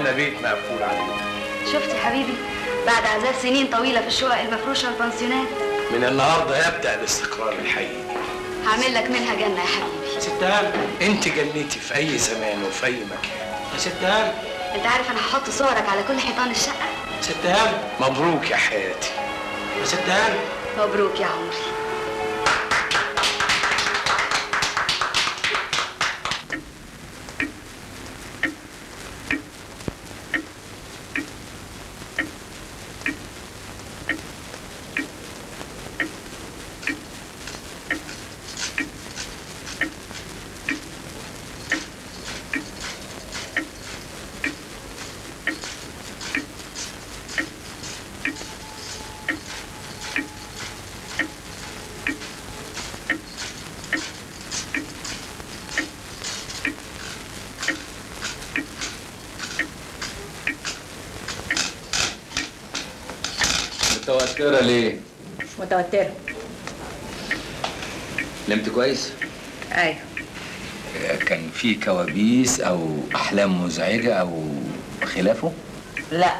على بيت مقفول علينا شفت يا حبيبي بعد عذاب سنين طويلة في الشقق المفروشة والبنسيونات من النهارده يبدا الاستقرار الحقيقي هعمل لك منها جنة يا حبيبي ست هانم انت جنتي في اي زمان وفي اي مكان يا ست هانم انت عارف انا هحط صورك على كل حيطان الشقة ست هانم مبروك يا حياتي يا ست هانم مبروك يا عمري متوترة ليه؟ مش متوترة نمت كويس؟ ايوه كان في كوابيس أو أحلام مزعجة أو خلافه؟ لا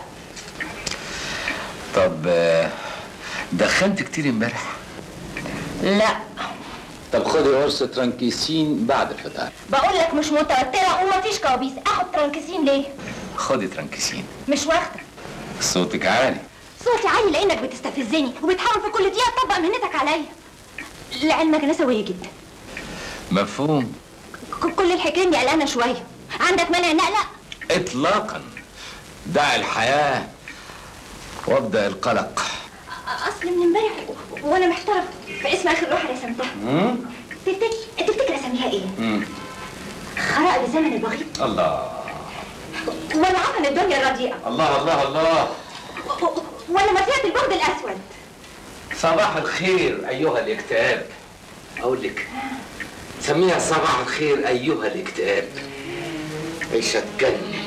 طب آه، دخنت كتير امبارح؟ لا طب خدي قرص ترانكيسين بعد الفطار بقول لك مش متوترة ومفيش كوابيس اخد ترانكسين ليه خدي ترانكيسين مش واخدة صوتك عالي صوتي عالي لانك بتستفزني وبتحاول في كل دقيقة تطبق مهنتك عليا لعلمك انا سوية جدا مفهوم ك- كل الحكاية اني قلقانة شوية عندك مانع نقلق إطلاقا دع الحياة وابدأ القلق اصل من امبارح و- وانا محتارة في اسم اخر روح رسمتها مم؟ تفتكر تفتكر اسميها ايه؟ مم. خرق لزمن البغيض الله ولا عمل الدنيا الرديئة الله الله الله و- و- ولا مفيات البغض الاسود صباح الخير أيها الاكتئاب أقول لك سميها صباح الخير أيها الاكتئاب عيشة تجنن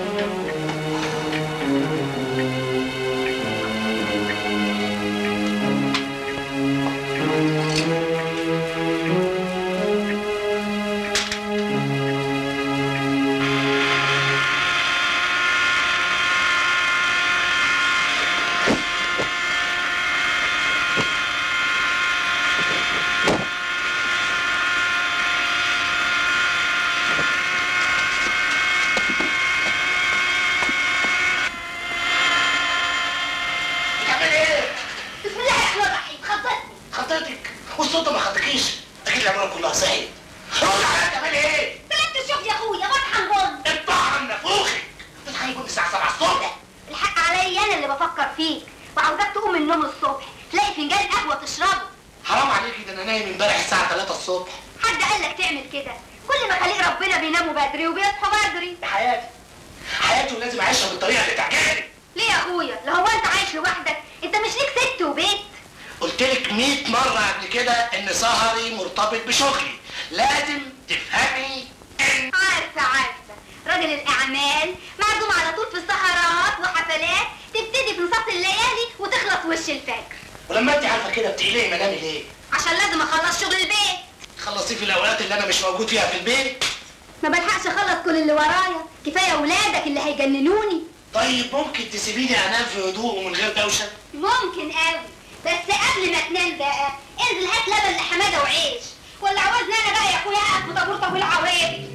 بتعمل ايه؟ بسم الله الرحمن الرحيم خططني خطيتك والصوت ما خطكيش اكيد العماره كلها صحيت رد عليا بتعمل ايه؟ طلعت تشوف يا اخويا بطحن جون الطعن نفوخي تصحى يكون الساعه 7 الصبح الحق عليا انا اللي بفكر فيك وعاوزاك تقوم من النوم الصبح تلاقي فنجان قهوه تشربه حرام عليكي ده انا نايم امبارح الساعه 3 الصبح حد قال لك تعمل كده كل ما خليق ربنا بيناموا بدري وبيصحوا بدري دي حياتي حياتي ولازم اعيشها بالطريقه اللي تعجبني ليه يا اخويا لو هو انت عايش لوحدك انت مش ليك ست وبيت قلت لك 100 مره قبل كده ان سهري مرتبط بشغلي لازم تفهمي ان عارفه عارفه راجل الاعمال معزوم على طول في السهرات وحفلات تبتدي في نصاص الليالي وتخلص وش الفجر ولما انت عارفه كده بتقلقي منامي ليه؟ عشان لازم اخلص شغل البيت خلصيه في الاوقات اللي انا مش موجود فيها في البيت ما بلحقش اخلص كل اللي ورايا كفايه اولادك اللي هيجننوني طيب ممكن تسيبيني انام في هدوء ومن غير دوشه؟ ممكن قوي بس قبل ما تنام بقى انزل هات لبن لحماده وعيش ولا عاوزني انا بقى يا اخويا اقف في طابور طويل عريض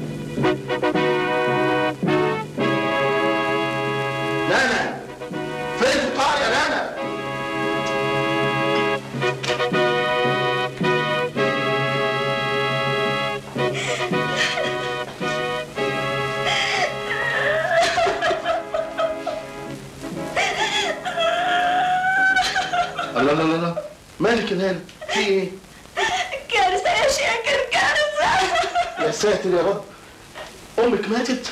نانا فين الفطار يا نانا؟ الله الله الله الله مالك يا نانا؟ في ايه؟ كارثه يا شاكر كارثه يا ساتر يا رب امك ماتت؟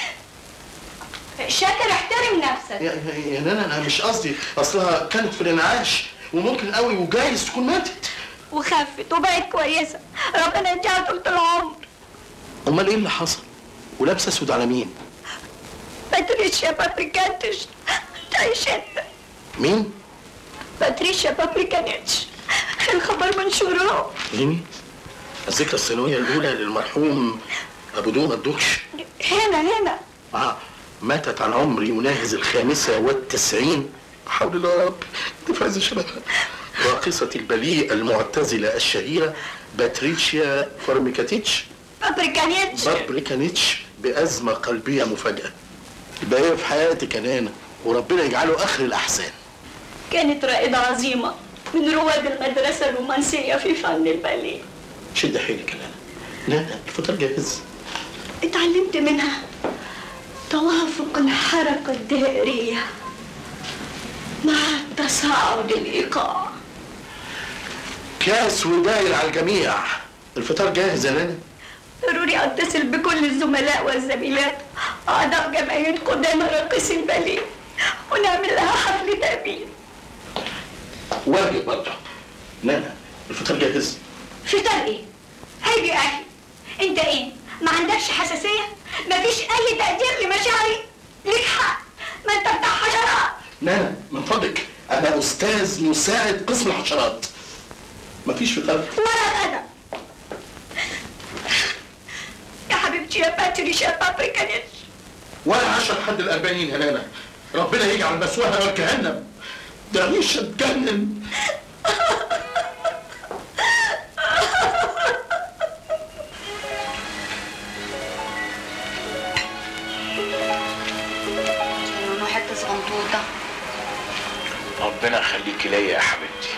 شاكر احترم نفسك يا, يا, يا نانا انا مش قصدي اصلها كانت في الانعاش وممكن قوي وجايز تكون ماتت وخفت وبقت كويسه ربنا يديها طول العمر امال ايه اللي حصل؟ ولابسه اسود على مين؟ باتريشيا بابريكانتش تعيش انت مين؟ باتريشيا بابريكانتش الخبر منشور اهو مين؟ الذكرى السنويه الاولى للمرحوم ابو دوما الدوكش هنا هنا اه ماتت عن عمر يناهز الخامسة والتسعين حول الله يا رب تفاز شبابها راقصة البلية المعتزلة الشهيرة باتريشيا فورميكاتيتش بابريكانيتش بابريكانيتش بأزمة قلبية مفاجئة يبقى ايه في حياتك يا نانا وربنا يجعله آخر الأحسان كانت رائدة عظيمة من رواد المدرسة الرومانسية في فن الباليه شد حيلك يا نانا نانا الفطار جاهز اتعلمت منها توافق الحركة الدائرية مع تصاعد الإيقاع كاس وداير على الجميع الفطار جاهز يا نانا ضروري أتصل بكل الزملاء والزميلات أعضاء جمعية قدامى راقصي الباليه ونعمل لها حفل تأبين واجب برضه نانا الفطار جاهز فطار ايه؟ عيب يا اخي انت ايه؟ ما عندكش حساسية؟ مفيش اي تقدير لمشاعري؟ ليك حق ما انت بتاع حشرات نانا من فضلك أنا أستاذ مساعد قسم الحشرات مفيش فطار ولا انا يا حبيبتي يا باتريش يا بابريكانيتش ولا عشر حد الأربعين يا نانا ربنا يجعل مسواها نار جهنم ده مش هتجنن نونو حته صغنطوطه ربنا يخليكي ليا يا حبيبتي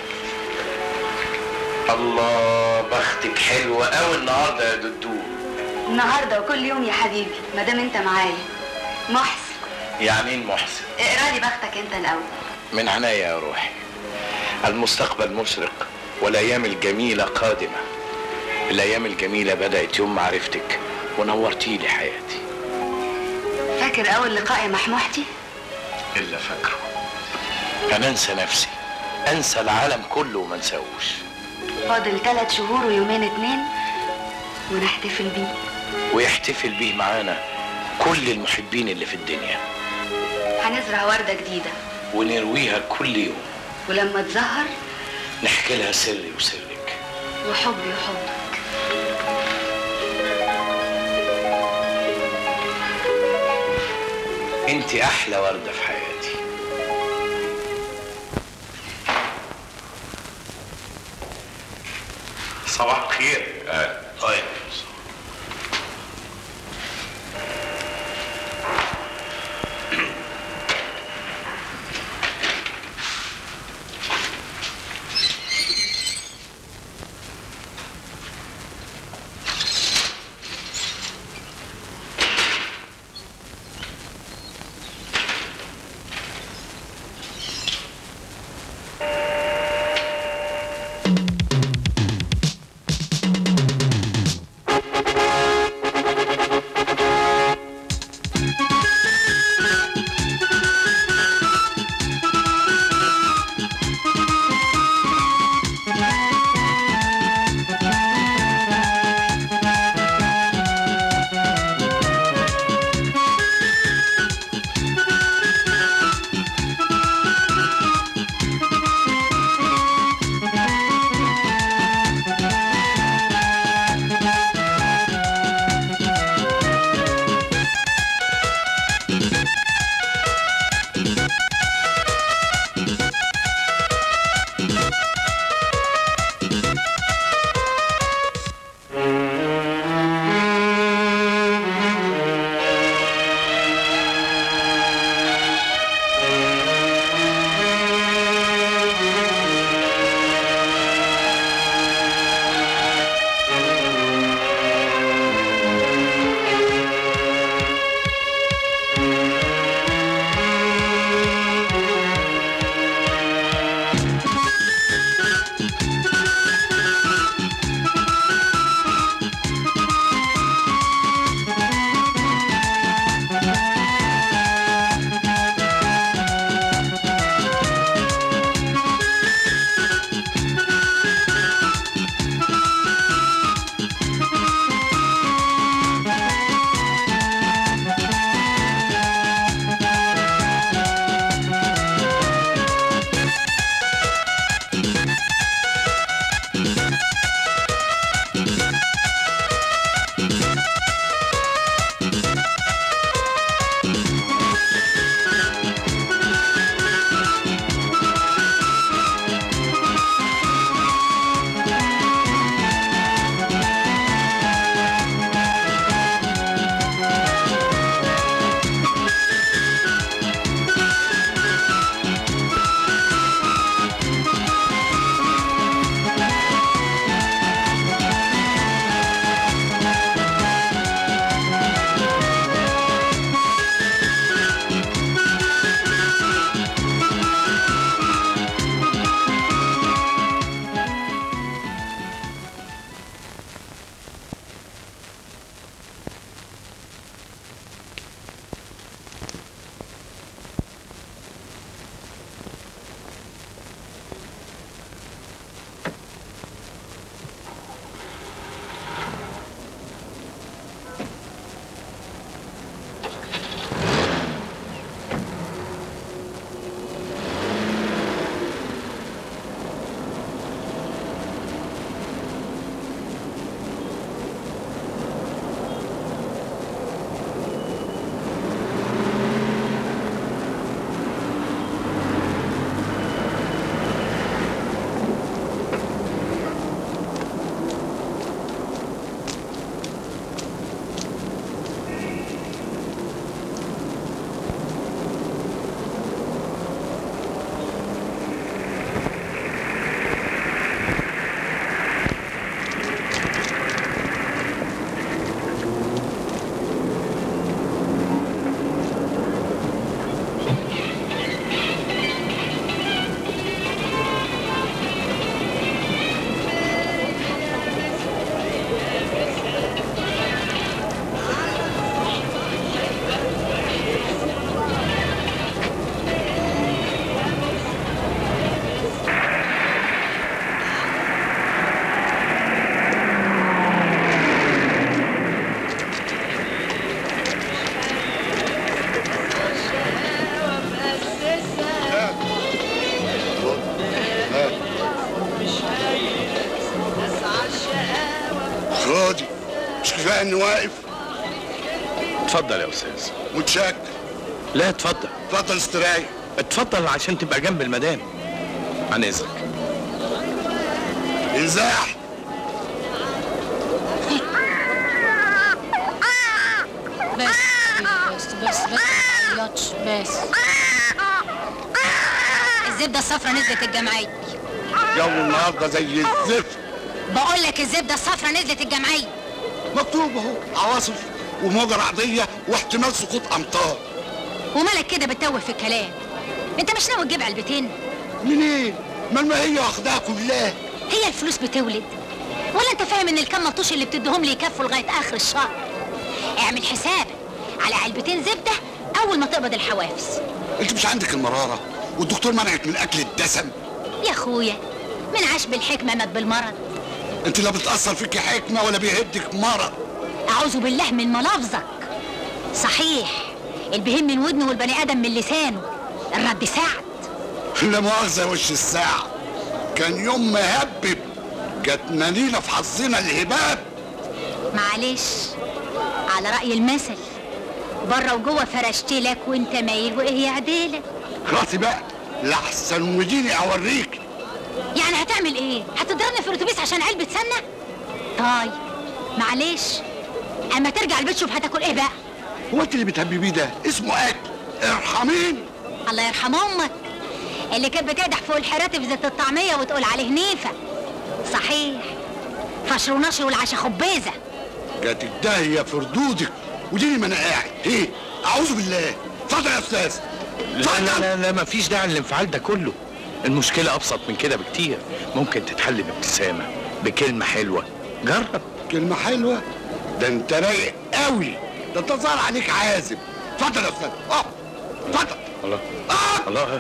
الله بختك حلوة قوي النهارده يا دودو النهارده وكل يوم يا حبيبي ما دام انت معايا محسن يعني ايه محسن اقرا لي بختك انت الاول من عناية يا روحي المستقبل مشرق والايام الجميلة قادمة الايام الجميلة بدأت يوم معرفتك ونورتي لي حياتي فاكر اول لقاء يا محموحتي الا فاكره انا انسى نفسي انسى العالم كله وما انساهوش فاضل ثلاث شهور ويومين اتنين ونحتفل بيه ويحتفل بيه معانا كل المحبين اللي في الدنيا هنزرع وردة جديدة ونرويها كل يوم ولما تزهر نحكي لها سري وسرك وحبي وحبك انت احلى وردة في حياتي صباح الخير طيب راضي مش كفايه اني واقف اتفضل يا استاذ متشكر لا اتفضل اتفضل استريح اتفضل عشان تبقى جنب المدام عن اذنك انزاح بس بس بس بس ما تعيطش بس الزبدة الصفرا نزلت الجمعية جو النهارده زي الزفت بقول لك الزبدة الصفرا نزلت الجمعية مكتوب اهو عواصف وموجة رعدية واحتمال سقوط امطار ومالك كده بتتوه في الكلام انت مش ناوي تجيب علبتين منين؟ ما ما هي واخداها كلها هي الفلوس بتولد ولا انت فاهم ان الكام مطوش اللي بتديهم لي يكفوا لغايه اخر الشهر اعمل حسابك على علبتين زبده اول ما تقبض الحوافز انت مش عندك المرارة والدكتور منعك من اكل الدسم يا اخويا من عاش بالحكمه مات بالمرض انت لا بتأثر فيكي حكمة ولا بيهدك مرض اعوذ بالله من ملافظك صحيح البهيم من ودنه والبني ادم من لسانه الرد سعد لا مؤاخذة وش الساعة كان يوم مهبب جت نانينا في حظنا الهباب معلش على رأي المثل بره وجوه فرشت لك وانت مايل وايه يعدلك راسي بقى لحسن وديني اوريك يعني هتعمل ايه هتضربني في الاتوبيس عشان علبة سمنة طيب معلش اما ترجع البيت شوف هتاكل ايه بقى هو انت اللي بتهببيه ده اسمه اكل ارحميني الله يرحم امك اللي كانت بتقدح فوق الحراتي في زيت الطعمية وتقول عليه نيفة صحيح فشر ونشر والعشا خبيزة جاتك داهية في ردودك وديني ما انا قاعد ايه اعوذ بالله اتفضل يا استاذ لا لا لا, لا مفيش داعي للانفعال ده كله المشكلة أبسط من كده بكتير ممكن تتحل بابتسامة بكلمة حلوة جرب كلمة حلوة ده انت رايق قوي ده انت ظهر عليك عازب اتفضل يا استاذ اه اتفضل الله اه الله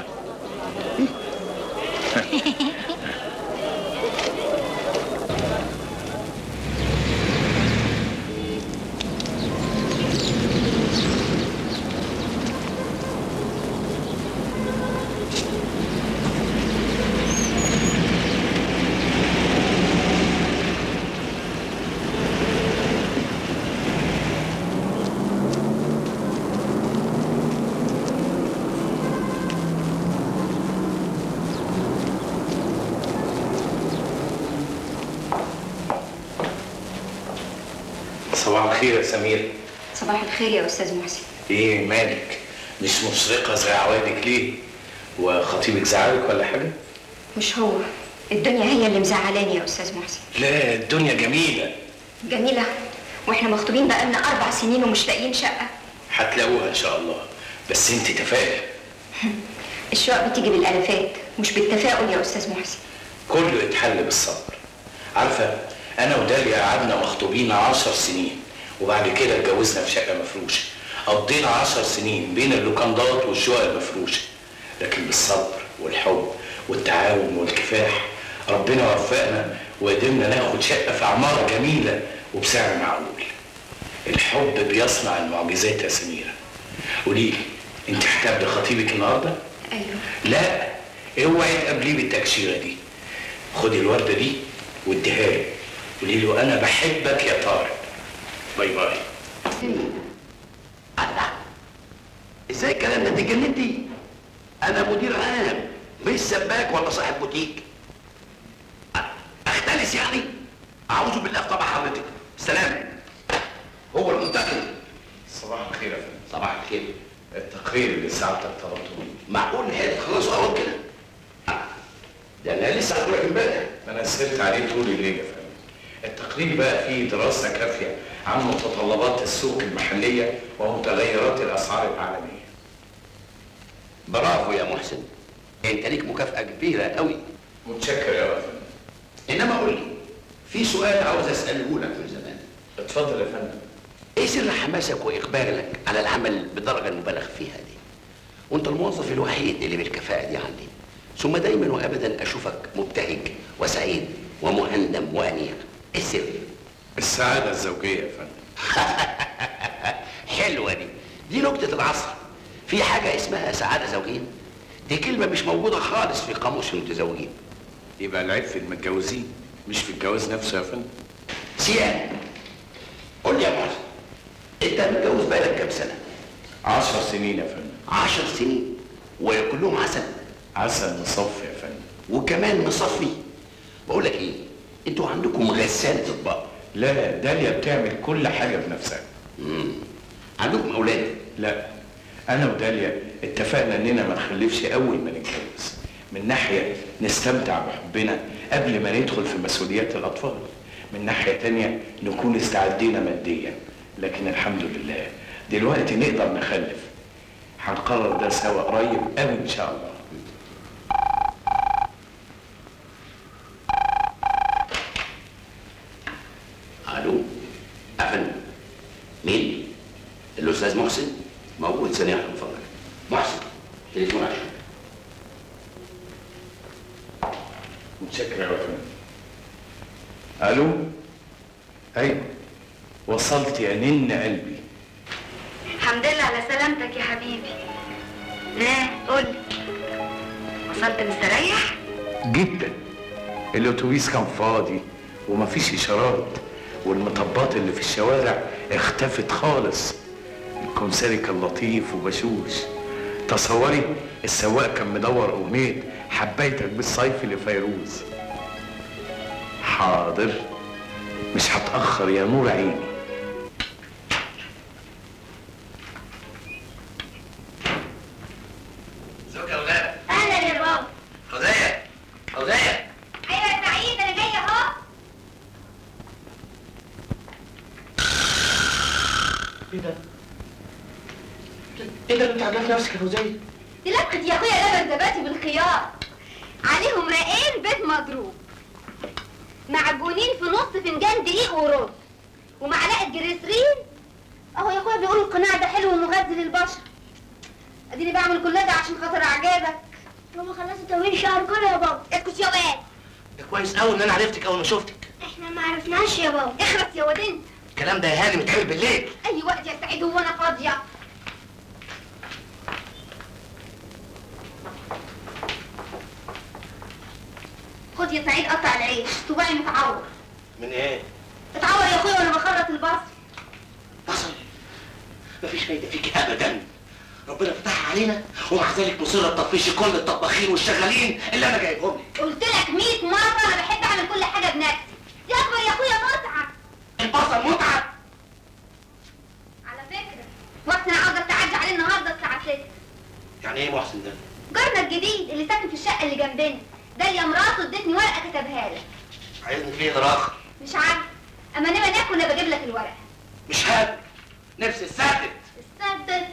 صباح الخير يا سمير صباح الخير يا استاذ محسن ايه مالك مش مشرقة زي عوادك ليه وخطيبك زعلك ولا حاجة مش هو الدنيا هي اللي مزعلاني يا استاذ محسن لا الدنيا جميلة جميله واحنا مخطوبين بقالنا اربع سنين ومش لاقيين شقه هتلاقوها ان شاء الله بس انت تفائل الشقق بتيجي بالالافات مش بالتفاؤل يا استاذ محسن كله يتحل بالصبر عارفة أنا وداليا قعدنا مخطوبين عشر سنين وبعد كده اتجوزنا في شقة مفروشة قضينا عشر سنين بين اللوكندات والشقق المفروشة لكن بالصبر والحب والتعاون والكفاح ربنا وفقنا وقدرنا ناخد شقة في عمارة جميلة وبسعر معقول الحب بيصنع المعجزات يا سميرة قوليلي انت هتقابلي خطيبك النهارده؟ ايوه لا اوعي تقابليه بالتكشيره دي خدي الورده دي واديها له قولي له انا بحبك يا طارق باي باي الله ازاي الكلام ده انت اتجننتي انا مدير عام مش سباك ولا صاحب بوتيك اختلس يعني اعوذ بالله في طبع حضرتك سلام هو المنتقم صباح الخير يا فندم صباح الخير التقرير اللي ساعتك طلبته مني معقول نهاية خلاص اهو كده آه. ده انا لسه هقول لك امبارح ما انا سهرت عليه طول الليل يا فندم التقرير بقى فيه دراسه كافيه عن متطلبات السوق المحليه ومتغيرات الاسعار العالميه برافو يا محسن انت ليك مكافأة كبيرة قوي متشكر يا فندم انما قول لي في سؤال عاوز اساله لك من زمان اتفضل يا فندم ايه سر حماسك واقبالك على العمل بالدرجه المبالغ فيها دي وانت الموظف الوحيد اللي بالكفاءه دي عندي ثم دايما وابدا اشوفك مبتهج وسعيد ومهندم وانيق ايه السر السعاده الزوجيه يا فندم حلوه دي دي نكته العصر في حاجه اسمها سعاده زوجيه دي كلمه مش موجوده خالص في قاموس المتزوجين يبقى العيب في المتجوزين مش في الجواز نفسه يا فندم سيان قول لي يا محسن انت متجوز بقالك كام سنه عشر سنين يا فندم عشر سنين وكلهم عسل عسل مصفي يا فندم وكمان مصفي بقول لك ايه انتوا عندكم غسالة اطباق لا داليا بتعمل كل حاجة بنفسها مم. عندكم اولاد لا أنا وداليا اتفقنا إننا ما نخلفش أول ما نتجوز من ناحية نستمتع بحبنا قبل ما ندخل في مسؤوليات الأطفال من ناحية تانية نكون استعدينا ماديا لكن الحمد لله دلوقتي نقدر نخلف هنقرر ده سوا قريب قوي إن شاء الله الو افندم مين الاستاذ محسن موجود ثانيه واحده من فضلك محسن تليفون عشان متشكر يا فندم الو ايوه وصلت يا نن قلبي الحمد لله على سلامتك يا حبيبي ها قولي وصلت مستريح جدا الاتوبيس كان فاضي ومفيش اشارات والمطبات اللي في الشوارع اختفت خالص الكمساري كان لطيف وبشوش تصوري السواق كان مدور اغنيه حبيتك بالصيف لفيروز حاضر مش هتاخر يا نور عيني ازيك يا ولاد اهلا يا بابا فوزيه فوزيه ايوه يا سعيد انا جايه اهو ايه ده؟ ايه ده اللي انت عاملاه في نفسك يا فوزيه؟ دي لفة يا اخويا لبن زبادي بالخيار عليهم رقين بيض مضروب معجونين في نص فنجان دقيق ورز ومعلقه جريسرين اهو يا اخويا بيقولوا القناع ده حلو ومغذي للبشر اديني بعمل كل ده عشان خاطر اعجابك ماما خلصت تمرين شهر كله يا بابا اسكت يا واد ده كويس قوي ان انا عرفتك اول ما شفتك احنا ما عرفناش يا بابا اخرس يا واد انت الكلام ده يا هاني متعمل بالليل اي وقت يا سعيد هو انا فاضيه خد يا سعيد قطع العيش صباعي متعور من ايه؟ اتعور يا اخويا وانا بخرط البصل بصل مفيش فايده فيك ابدا ربنا فتحها علينا ومع ذلك مصره تطفشي كل الطباخين والشغالين اللي انا جايبهم لك قلت لك 100 مره انا بحب اعمل كل حاجه بنفسي دي اكبر يا اخويا متعه البصل متعه على فكره وقت انا عاوزه تعدي عليه النهارده الساعه 6 يعني ايه محسن ده؟ جارنا الجديد اللي ساكن في الشقه اللي جنبنا ده اللي مراته ادتني ورقه كتبها لك عايزني في ايه اخر مش عارفه اما نبقى ناكل انا بجيب لك الورقه مش هاكل نفسي السادت استنى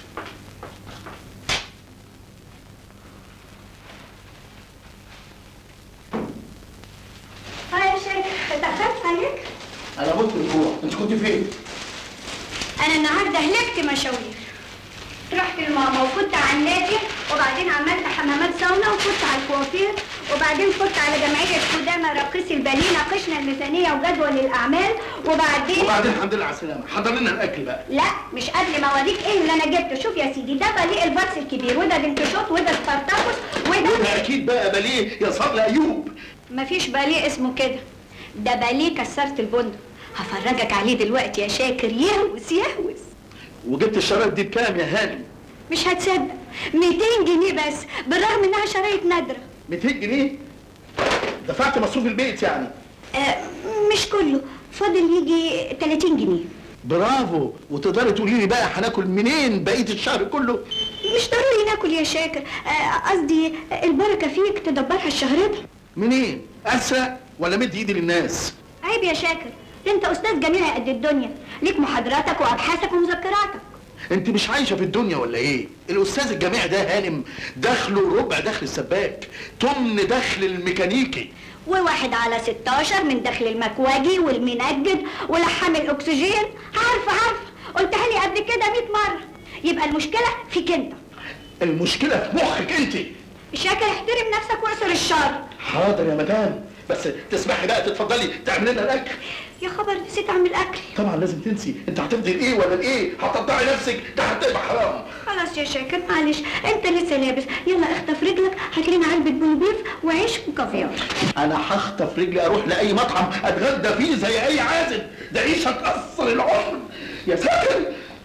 ها يا شيخ اتأخرت عليك انا مت من الجوع انت كنت فين؟ انا النهارده هلكت مشاوير رحت لماما وكنت على النادي وبعدين عملت حمامات ساونا وكنت على الكوافير وبعدين كنت على جمعية قدامى راقصي الباليه ناقشنا الميزانية وجدول الأعمال وبعدين وبعدين الحمد لله على السلامه حضر لنا الاكل بقى لا مش قبل ما اوريك ايه اللي انا جبته شوف يا سيدي ده باليه الفارس الكبير وده دنتشوت وده سبارتاكوس وده وده اكيد بقى باليه يا صبر ايوب مفيش باليه اسمه كده ده باليه كسرت البندق هفرجك عليه دلوقتي يا شاكر يهوس يهوس وجبت الشرايط دي بكام يا هاني؟ مش هتصدق 200 جنيه بس بالرغم انها شرايط نادره 200 جنيه؟ دفعت مصروف البيت يعني آه مش كله فاضل يجي 30 جنيه برافو وتقدري تقولي لي بقى هناكل منين بقيه الشهر كله مش ضروري ناكل يا شاكر آه، قصدي البركه فيك تدبرها الشهر ده منين اسرق ولا مد ايدي للناس عيب يا شاكر انت استاذ جامعي قد الدنيا ليك محاضراتك وابحاثك ومذكراتك انت مش عايشه في الدنيا ولا ايه الاستاذ الجامعي ده هانم دخله ربع دخل السباك تمن دخل الميكانيكي وواحد على 16 من دخل المكواجي والمنجد ولحام الاكسجين عارفه عارفه قلتها لي قبل كده 100 مره يبقى المشكله فيك انت المشكله في مخك انت شاكر احترم نفسك واقصر الشر حاضر يا مدام بس تسمحي بقى تتفضلي تعملي لنا الاكل يا خبر نسيت اعمل اكل طبعا لازم تنسي انت هتفضل ايه ولا الايه هتقطعي نفسك ده هتبقى حرام خلاص يا شاكر معلش انت لسه لابس يلا اخطف رجلك هات لنا علبه بونبيف وعيش وكافيار انا هخطف رجلي اروح لاي مطعم اتغدى فيه زي اي عازب ده عيشه تاثر العمر يا ساتر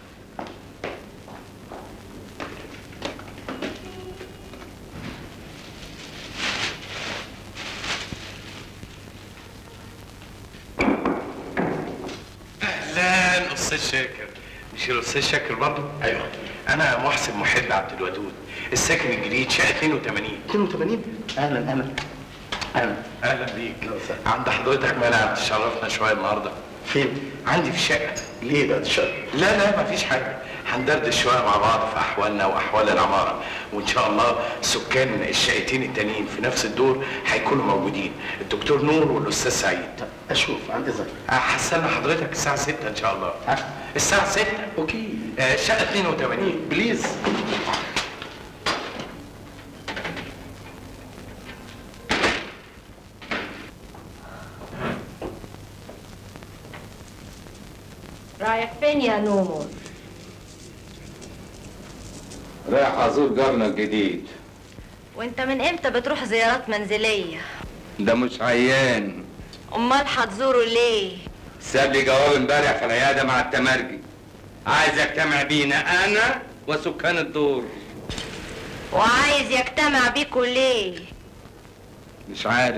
اهلا استاذ شاكر مش الاستاذ شاكر برضه؟ ايوه انا محسن محب عبد الودود الساكن الجديد شقه 82 82 اهلا اهلا اهلا اهلا بيك عند حضرتك مانع تشرفنا شويه النهارده فين؟ عندي في الشقه ليه بقى الشر؟ لا لا مفيش حاجه هندردش شويه مع بعض في احوالنا واحوال العماره وان شاء الله سكان الشقتين التانيين في نفس الدور هيكونوا موجودين الدكتور نور والاستاذ سعيد اشوف عندي ذكر هستنى حضرتك الساعه 6 ان شاء الله الساعه 6 اوكي آه شقه 82 بليز رايح فين يا نور رايح ازور جارنا الجديد وانت من امتى بتروح زيارات منزلية ده مش عيان امال هتزوره ليه ساب لي جواب امبارح في العياده مع التمرجي عايز يجتمع بينا انا وسكان الدور وعايز يجتمع بيكوا ليه مش عارف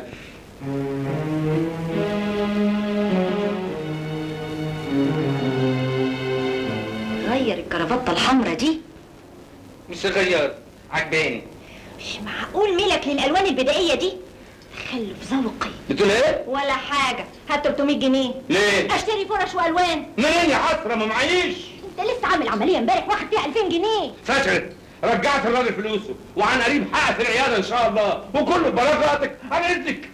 غير الكرافتة الحمرا دي مش غير عجباني مش معقول ميلك للالوان البدائية دي خلف ذوقي بتقول ايه؟ ولا حاجة هات 300 جنيه ليه؟ اشتري فرش والوان منين يا حسره ما معيش انت لسه عامل عملية امبارح واخد فيها 2000 جنيه فشلت رجعت الراجل فلوسه وعن قريب حقق في العياده ان شاء الله وكله ببركاتك على اذنك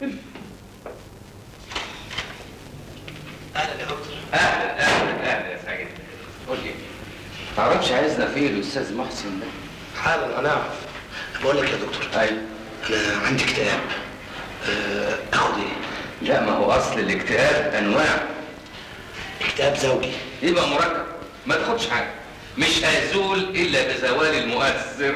اهلا يا دكتور اهلا اهلا اهلا يا سعيد قول لي تعرفش عايزنا فين الاستاذ محسن ده حالا انا اعرف بقول لك يا دكتور ايوه انا عندي اكتئاب آه، اخد ايه؟ لا ما هو اصل الاكتئاب انواع اكتئاب زوجي يبقى مركب ما تاخدش حاجه مش هيزول الا بزوال المؤثر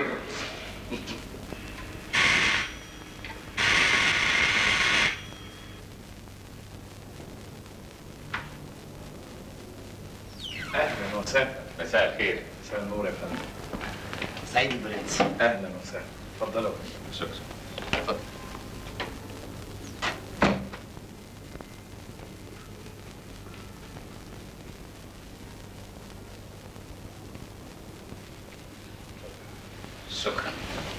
اهلا وسهلا مساء الخير مساء النور يا فندم سعيد البرنس اهلا وسهلا اتفضلوا شكرا اتفضل شكرا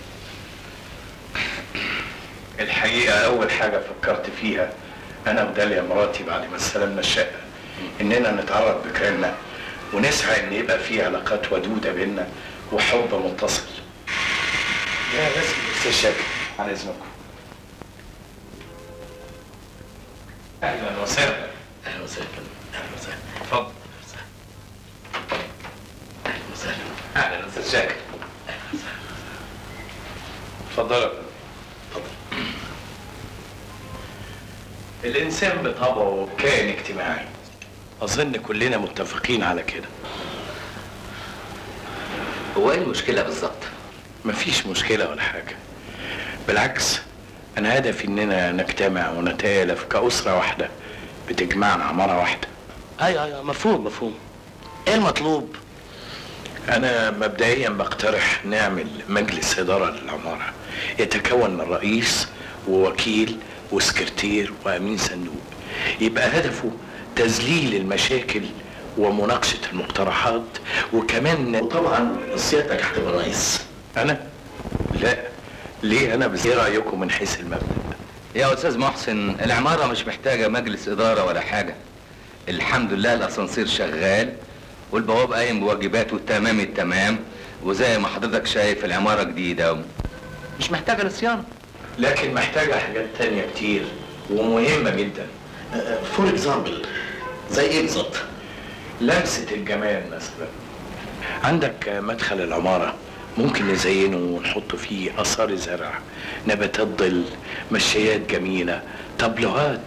الحقيقة أول حاجة فكرت فيها أنا وداليا مراتي بعد ما استلمنا الشقة إننا نتعرض بكرامة ونسعى إن يبقى في علاقات ودودة بينا وحب متصل. يا بس أستاذ شاكر على إذنكم. أهلا وسهلا. اهلا وسهلا اهلا وسهلا اتفضل. اهلا وسهلا أهلا أستاذ شاكر. اتفضلوا يا فندم. الإنسان بطبعه كائن اجتماعي. أظن كلنا متفقين على كده. هو ايه المشكله بالظبط مفيش مشكلة ولا حاجة. بالعكس أنا هدفي إننا نجتمع ونتآلف كأسرة واحدة بتجمعنا عمارة واحدة. ايوه ايوه مفهوم مفهوم ايه المطلوب؟ أنا مبدئيا بقترح نعمل مجلس إدارة للعمارة يتكون من رئيس ووكيل وسكرتير وأمين صندوق يبقى هدفه تذليل المشاكل ومناقشة المقترحات وكمان وطبعا سيادتك هتبقى رئيس أنا؟ لا ليه أنا بس إيه رأيكم من حيث المبدأ؟ يا استاذ محسن العماره مش محتاجه مجلس اداره ولا حاجه الحمد لله الاسانسير شغال والبواب قايم بواجباته تمام التمام وزي ما حضرتك شايف العماره جديده مش محتاجه لصيانه لكن محتاجة حاجات تانية كتير ومهمة جدا فور اكزامبل زي ايه بالظبط؟ لمسة الجمال مثلا عندك مدخل العمارة ممكن نزينه ونحط فيه آثار زرع نباتات ظل مشايات جميلة طابلوهات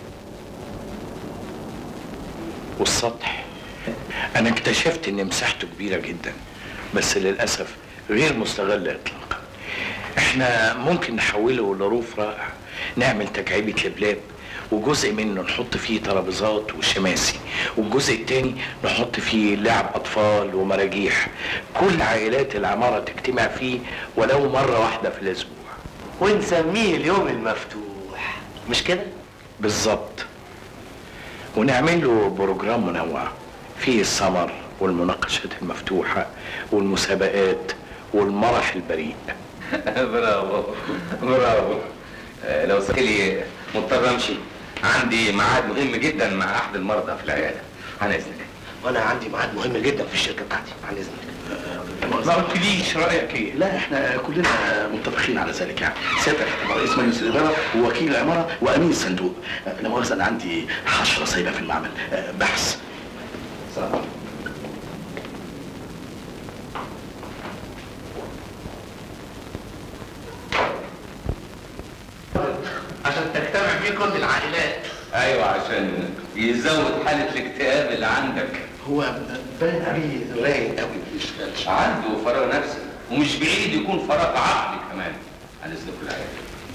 والسطح أنا اكتشفت إن مساحته كبيرة جدا بس للأسف غير مستغلة إطلاقا احنا ممكن نحوله لروف رائع نعمل تكعيبة لبلاب وجزء منه نحط فيه ترابيزات وشماسي والجزء التاني نحط فيه لعب أطفال ومراجيح كل عائلات العمارة تجتمع فيه ولو مرة واحدة في الأسبوع ونسميه اليوم المفتوح مش كده؟ بالظبط ونعمل له بروجرام منوع فيه السمر والمناقشات المفتوحة والمسابقات والمرح البريء برافو برافو آه، لو سألي مضطر امشي عندي ميعاد مهم جدا مع احد المرضى في العياده عن اذنك وانا عندي ميعاد مهم جدا في الشركه بتاعتي عن اذنك ما قلتليش رأيك ايه؟ لا احنا كلنا متفقين على ذلك يعني سيادتك هتبقى رئيس مجلس الاداره ووكيل العماره وامين الصندوق لا مؤاخذه انا عندي حشره سايبه في المعمل آه، بحث صح عشان تجتمع فيه كل العائلات ايوه عشان يزود حاله الاكتئاب اللي عندك هو باين عليه رايق قوي ما بيشتغلش عنده فراغ نفسي ومش بعيد يكون فراغ عقلي كمان عن اذنك العياده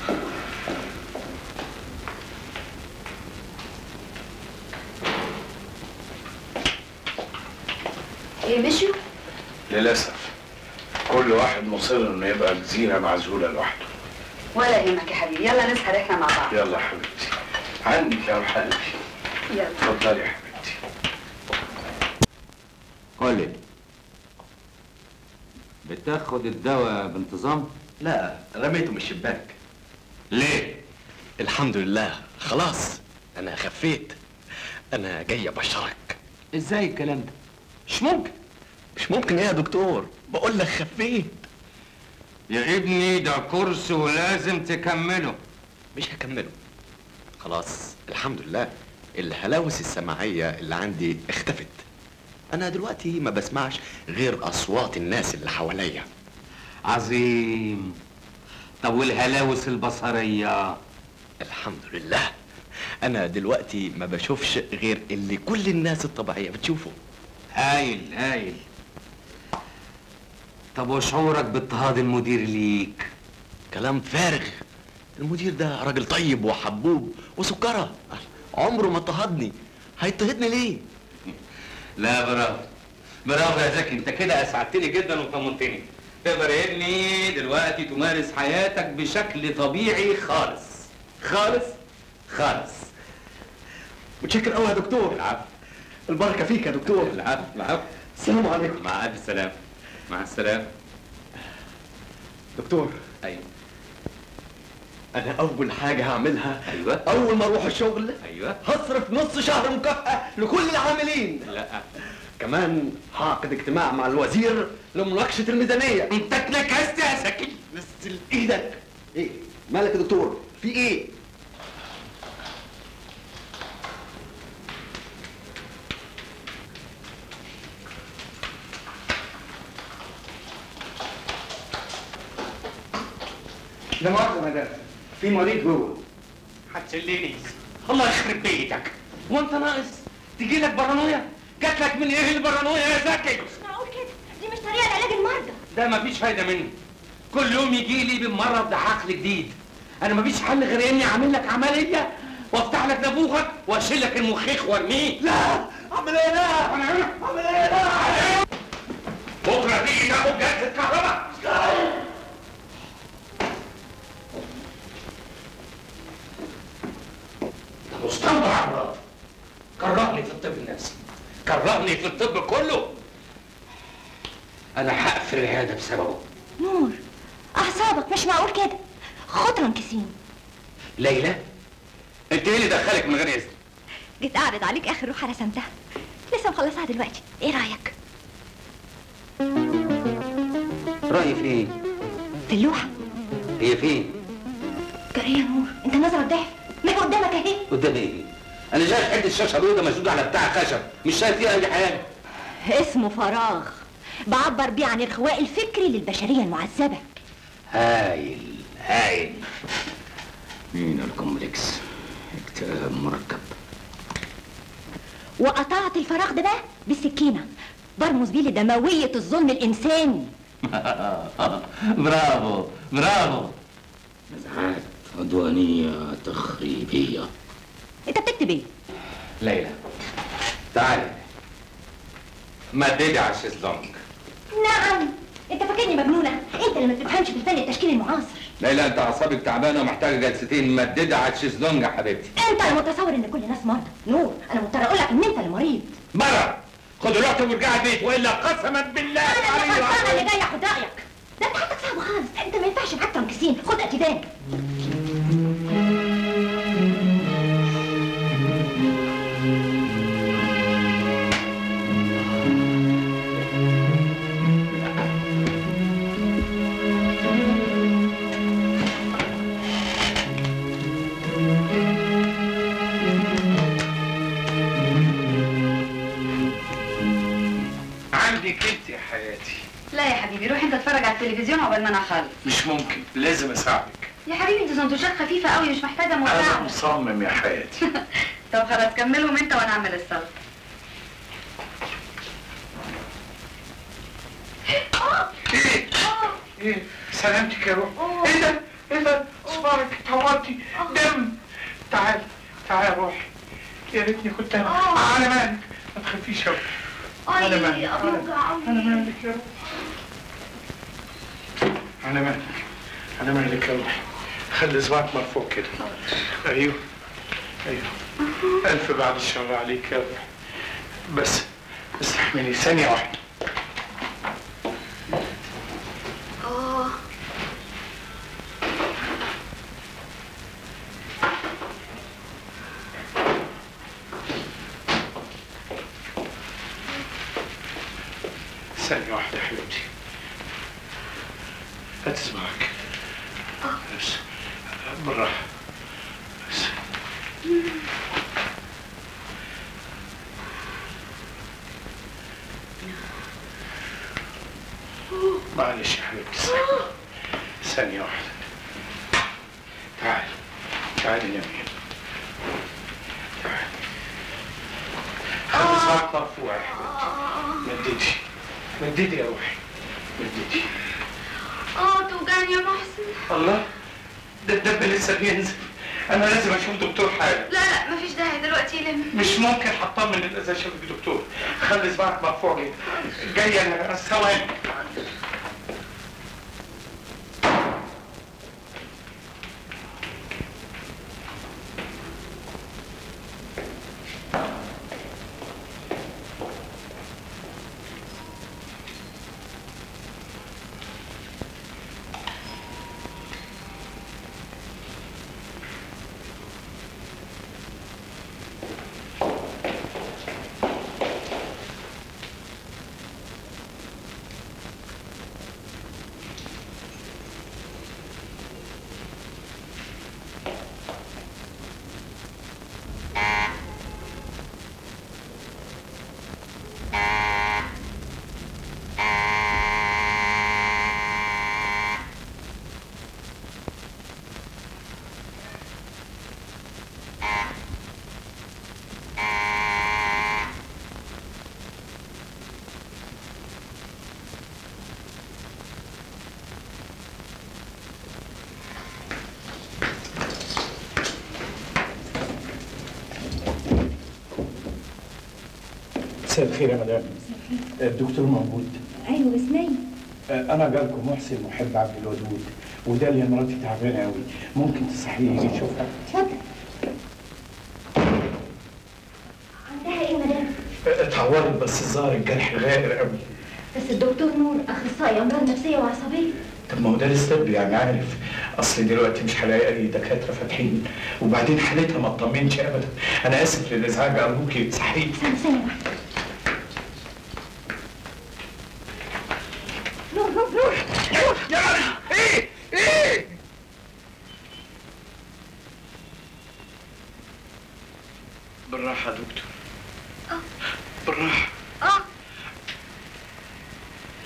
ايه مشوا؟ للأسف كل واحد مصر انه يبقى جزيرة معزولة لوحده ولا يهمك يا حبيبي يلا نسهر احنا مع بعض يلا حبيبتي عندك يا حبيبتي يلا اتفضلي يا حبيبتي قولي بتاخد الدواء بانتظام؟ لا رميته من الشباك ليه؟ الحمد لله خلاص انا خفيت انا جاي ابشرك ازاي الكلام ده؟ مش ممكن مش ممكن ايه يا دكتور بقول لك خفيت يا ابني ده كورس ولازم تكمله مش هكمله خلاص الحمد لله الهلاوس السمعية اللي عندي اختفت أنا دلوقتي ما بسمعش غير أصوات الناس اللي حواليا عظيم طب والهلاوس البصرية الحمد لله أنا دلوقتي ما بشوفش غير اللي كل الناس الطبيعية بتشوفه هايل هايل طب وشعورك باضطهاد المدير ليك كلام فارغ المدير ده راجل طيب وحبوب وسكرة عمره ما اضطهدني هيضطهدني ليه؟ لا برافو برافو يا زكي انت كده اسعدتني جدا وطمنتني تقدر يا ابني دلوقتي تمارس حياتك بشكل طبيعي خالص خالص خالص متشكر قوي يا دكتور العفو البركة فيك يا دكتور العفو العفو السلام عليكم مع الف سلامه مع السلامه دكتور ايوه أنا أول حاجة هعملها ايوه أول ما أروح الشغل ايوه هصرف نص شهر مكافأة لكل العاملين لا كمان هعقد اجتماع مع الوزير لمناقشة الميزانية انت اتنكست يا زكي بس ايدك ايه مالك يا دكتور في ايه لا مؤاخذة يا مدام في مريض جوه هتسليني الله يخرب بيتك وانت ناقص تجي لك بارانويا جات لك من ايه البارانويا يا زكي مش معقول كده دي مش طريقة لعلاج المرضى ده مفيش فايده منه كل يوم يجي لي بمرض عقل جديد انا مفيش حل غير اني اعمل لك عمليه وافتح لك نافوخك واشيل لك المخيخ وارميه لا عملية لا عملية لا بكره تيجي تاخد جلسه كهرباء ده مستنبع امراض كرهني في الطب النفسي كرهني في الطب كله انا هقفل العياده بسببه نور اعصابك مش معقول كده خد رانكسين ليلى انت ايه اللي دخلك من غير اذن جيت اعرض عليك اخر روحه رسمتها لسه مخلصها دلوقتي ايه رايك رايي في ايه في اللوحه هي فين جري يا نور انت نظرة ضعف ما هي قدامك اهي قدامي ايه انا شايف حته شاشه بيضه مسدوده على بتاع خشب مش شايف فيها اي حاجه اسمه فراغ بعبر بيه عن الخواء الفكري للبشريه المعذبه هايل هايل مين الكومبلكس اكتئاب مركب وقطعت الفراغ ده بقى بالسكينه برمز بيه لدمويه الظلم الانساني برافو برافو نزعات عدوانية تخريبية انت بتكتب ايه ليلى تعالي مددي على الشيزلونج نعم انت فاكرني مجنونه انت اللي ما بتفهمش في الفن التشكيلي المعاصر ليلى انت اعصابك تعبانه ومحتاجه جلستين مددي على الشيزلونج يا حبيبتي انت المتصور ان كل الناس مرضى نور انا مضطر اقول لك ان انت اللي مريض بره خد الوقت وارجع البيت والا قسما بالله انا اللي علي غلطانه اللي وعليك. جايه اخد رايك ده انت حالتك صعبه خالص انت ما ينفعش معاك تنكسين خد اتيدان عندك انت يا حياتي لا يا حبيبي روح انت اتفرج على التلفزيون عقبال ما انا اخلص مش ممكن لازم اساعدك يا حبيبي انت سندوتشات خفيفه قوي مش محتاجه انا مساعده مصمم يا حياتي طب خلاص كملهم انت وانا اعمل السلطه ايه ايه سلامتك يا روح ايه ده ايه ده صباعك اتعورتي دم تعال تعال روحي يا ريتني كنت انا على مالك ما تخافيش يا روح على مالك على مالك يا روح على مالك على مالك يا روح خلي صباعك مرفوع كده ايوه ايوه الف بعد الشر عليك يا روح بس استحملي ثانية واحدة اه ثانية واحدة يا حبيبتي هات صباعك بس بالراحة بس معلش يا حبيبتي ثانية ثانية واحدة تعال تعال يا مين تعال خلي صباعك مرفوع يا حبيبتي مددي مددي يا روحي مددي اه توجعني يا محسن الله ده الدب لسه بينزل انا لازم اشوف دكتور حالا لا لا مفيش داعي دلوقتي يلم مش ممكن هطمن اذا اشوف دكتور خلي صباعك مرفوع كده جاي انا ثواني مساء الخير يا مدام الدكتور موجود ايوه بس نايم انا جاركم محسن محب عبد الودود وداليا مراتي تعبانه قوي ممكن تصحيه يجي يشوفها اتفضل عندها ايه يا مدام اتعورت بس الظاهر الجرح غائر قوي بس الدكتور نور اخصائي امراض نفسيه وعصبيه طب ما هو دارس طب يعني عارف اصل دلوقتي مش هلاقي اي دكاتره فاتحين وبعدين حالتها ما اطمنش ابدا انا اسف للازعاج ارجوكي صحيح ثانيه ثانيه واحده نور نور نور نور يا ايه ايه بالراحه يا دكتور بالراحه اه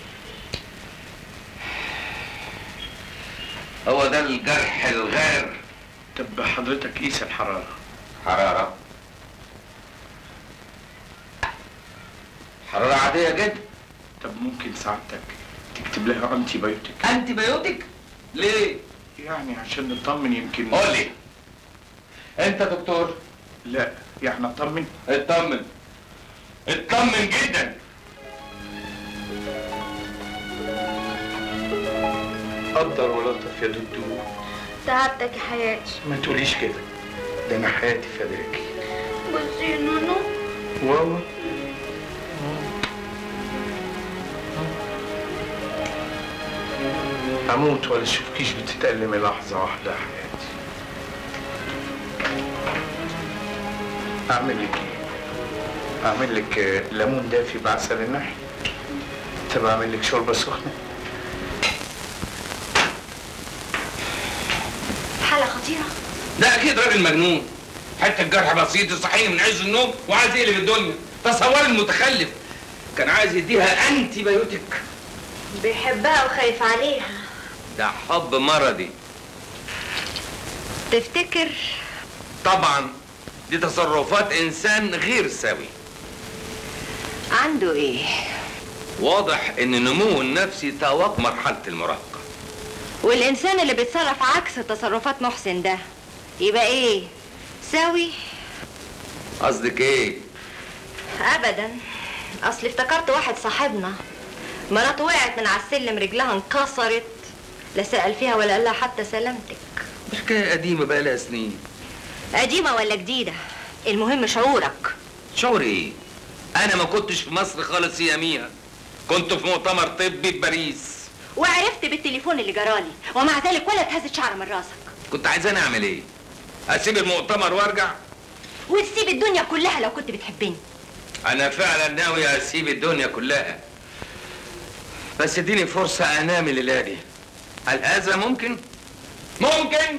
الجرح الغار طب حضرتك قيس الحرارة حرارة حرارة عادية جدا طب ممكن سعادتك تكتب لها انتي بايوتيك انتي بايوتيك ليه يعني عشان نطمن يمكن قول لي انت دكتور لا يعني اطمن اطمن اطمن جدا قدر ولطف يا دكتور تعبتك يا حياتي ما تقوليش كده ده انا حياتي فداكي بصي يا نونو واو اموت ولا اشوفكيش بتتألمي لحظة واحدة يا حياتي اعمل لك ايه؟ اعمل لك آه، ليمون دافي بعسل النحل طب اعمل لك شوربة سخنة حالة خطيرة ده اكيد راجل مجنون حته جرح بسيط يصحيني من عز النوم وعايز يقلب الدنيا تصور المتخلف كان عايز يديها انتي بايوتيك بيحبها وخايف عليها ده حب مرضي تفتكر طبعا دي تصرفات انسان غير سوي عنده ايه واضح ان نموه النفسي تواق مرحله المراهقه والإنسان اللي بيتصرف عكس تصرفات محسن ده يبقى ايه سوي قصدك ايه ابدا اصل افتكرت واحد صاحبنا مراته وقعت من على السلم رجلها انكسرت لا سأل فيها ولا قال لها حتى سلامتك دي حكايه قديمه بقى لها سنين قديمة ولا جديدة المهم شعورك شعور ايه انا ما كنتش في مصر خالص يا ميا كنت في مؤتمر طبي في باريس وعرفت بالتليفون اللي جرالي ومع ذلك ولا اتهزت شعر من راسك كنت عايزاني اعمل ايه اسيب المؤتمر وارجع وتسيب الدنيا كلها لو كنت بتحبني انا فعلا ناوي اسيب الدنيا كلها بس اديني فرصه انام الليله دي هل هذا ممكن ممكن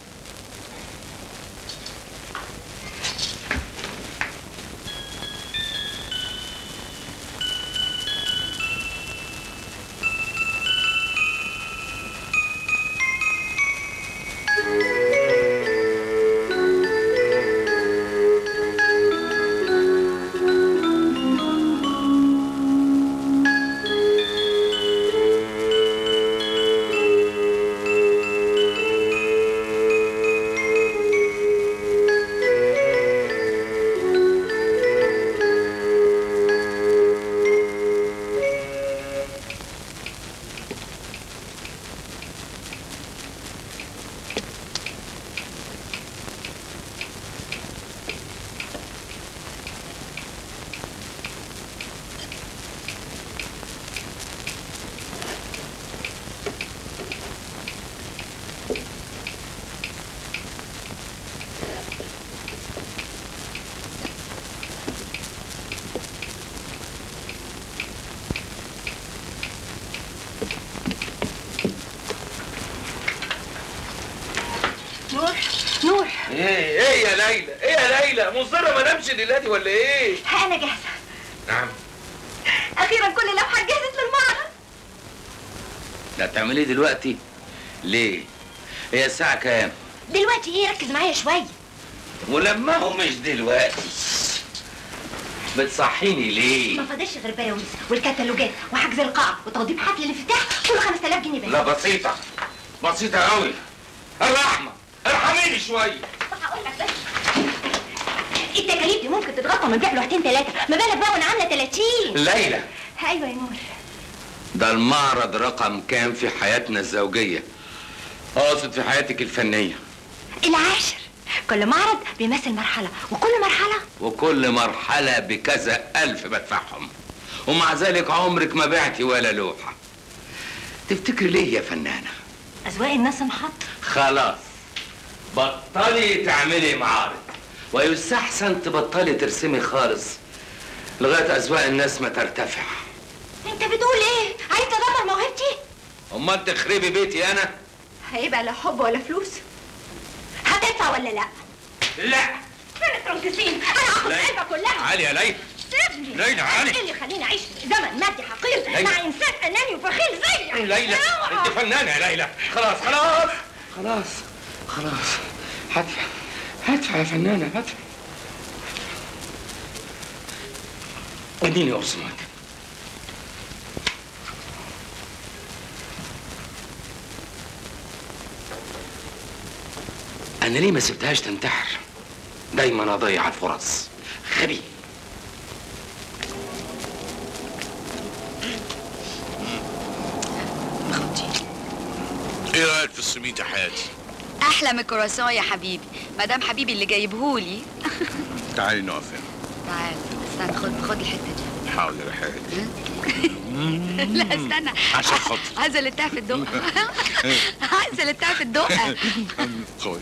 نور نور ايه ايه يا ليلى ايه يا ليلى مصره ما نمشي دلوقتي ولا ايه انا جاهزة نعم اخيرا كل اللوحات جهزت للمعرض ده هتعمل ايه دلوقتي ليه هي الساعه كام دلوقتي ايه ركز معايا شوية ولما هو مش دلوقتي بتصحيني ليه ما فاضلش غير براويز والكتالوجات وحجز القاعة وتوضيب حفل الافتتاح كله 5000 جنيه بس لا بسيطه بسيطه قوي الرحمه ارحميني شويه هقول لك بس التكاليف دي ممكن تتغطى من بيع لوحتين ثلاثة ما بالك بقى وانا عاملة 30 ليلى ايوه يا نور ده المعرض رقم كام في حياتنا الزوجيه اقصد في حياتك الفنيه العاشر كل معرض بيمثل مرحلة وكل مرحلة وكل مرحلة بكذا ألف بدفعهم ومع ذلك عمرك ما بعتي ولا لوحة تفتكري ليه يا فنانة أذواق الناس انحط خلاص بطلي تعملي معارض ويستحسن تبطلي ترسمي خالص لغاية أذواق الناس ما ترتفع انت بتقول ايه عايز تدمر موهبتي أمال تخربي بيتي أنا هيبقى لا حب ولا فلوس هتدفع ولا لا لا فين الترنكسين انا هاخد لا. العلبة كلها عالي يا ليلى سيبني ليلى، عالي. ايه اللي يخليني اعيش في زمن مادي حقير ليلى. مع انسان اناني وبخيل زيك ليلى اوعى. انت فنانة يا ليلى خلاص خلاص خلاص خلاص هدفع هدفع يا فنانة هدفع اديني قرص مات انا ليه ما سبتهاش تنتحر دايما اضيع الفرص غبي ايه رايك في السميت يا حياتي احلى من الكرواسون يا حبيبي مدام حبيبي اللي جايبهولي تعالي نقف هنا تعال استنى خد خد الحته دي حاضر يا حياتي لا استنى عشان خاطر عايزه التها في الدقه عايزه التها في الدقه خد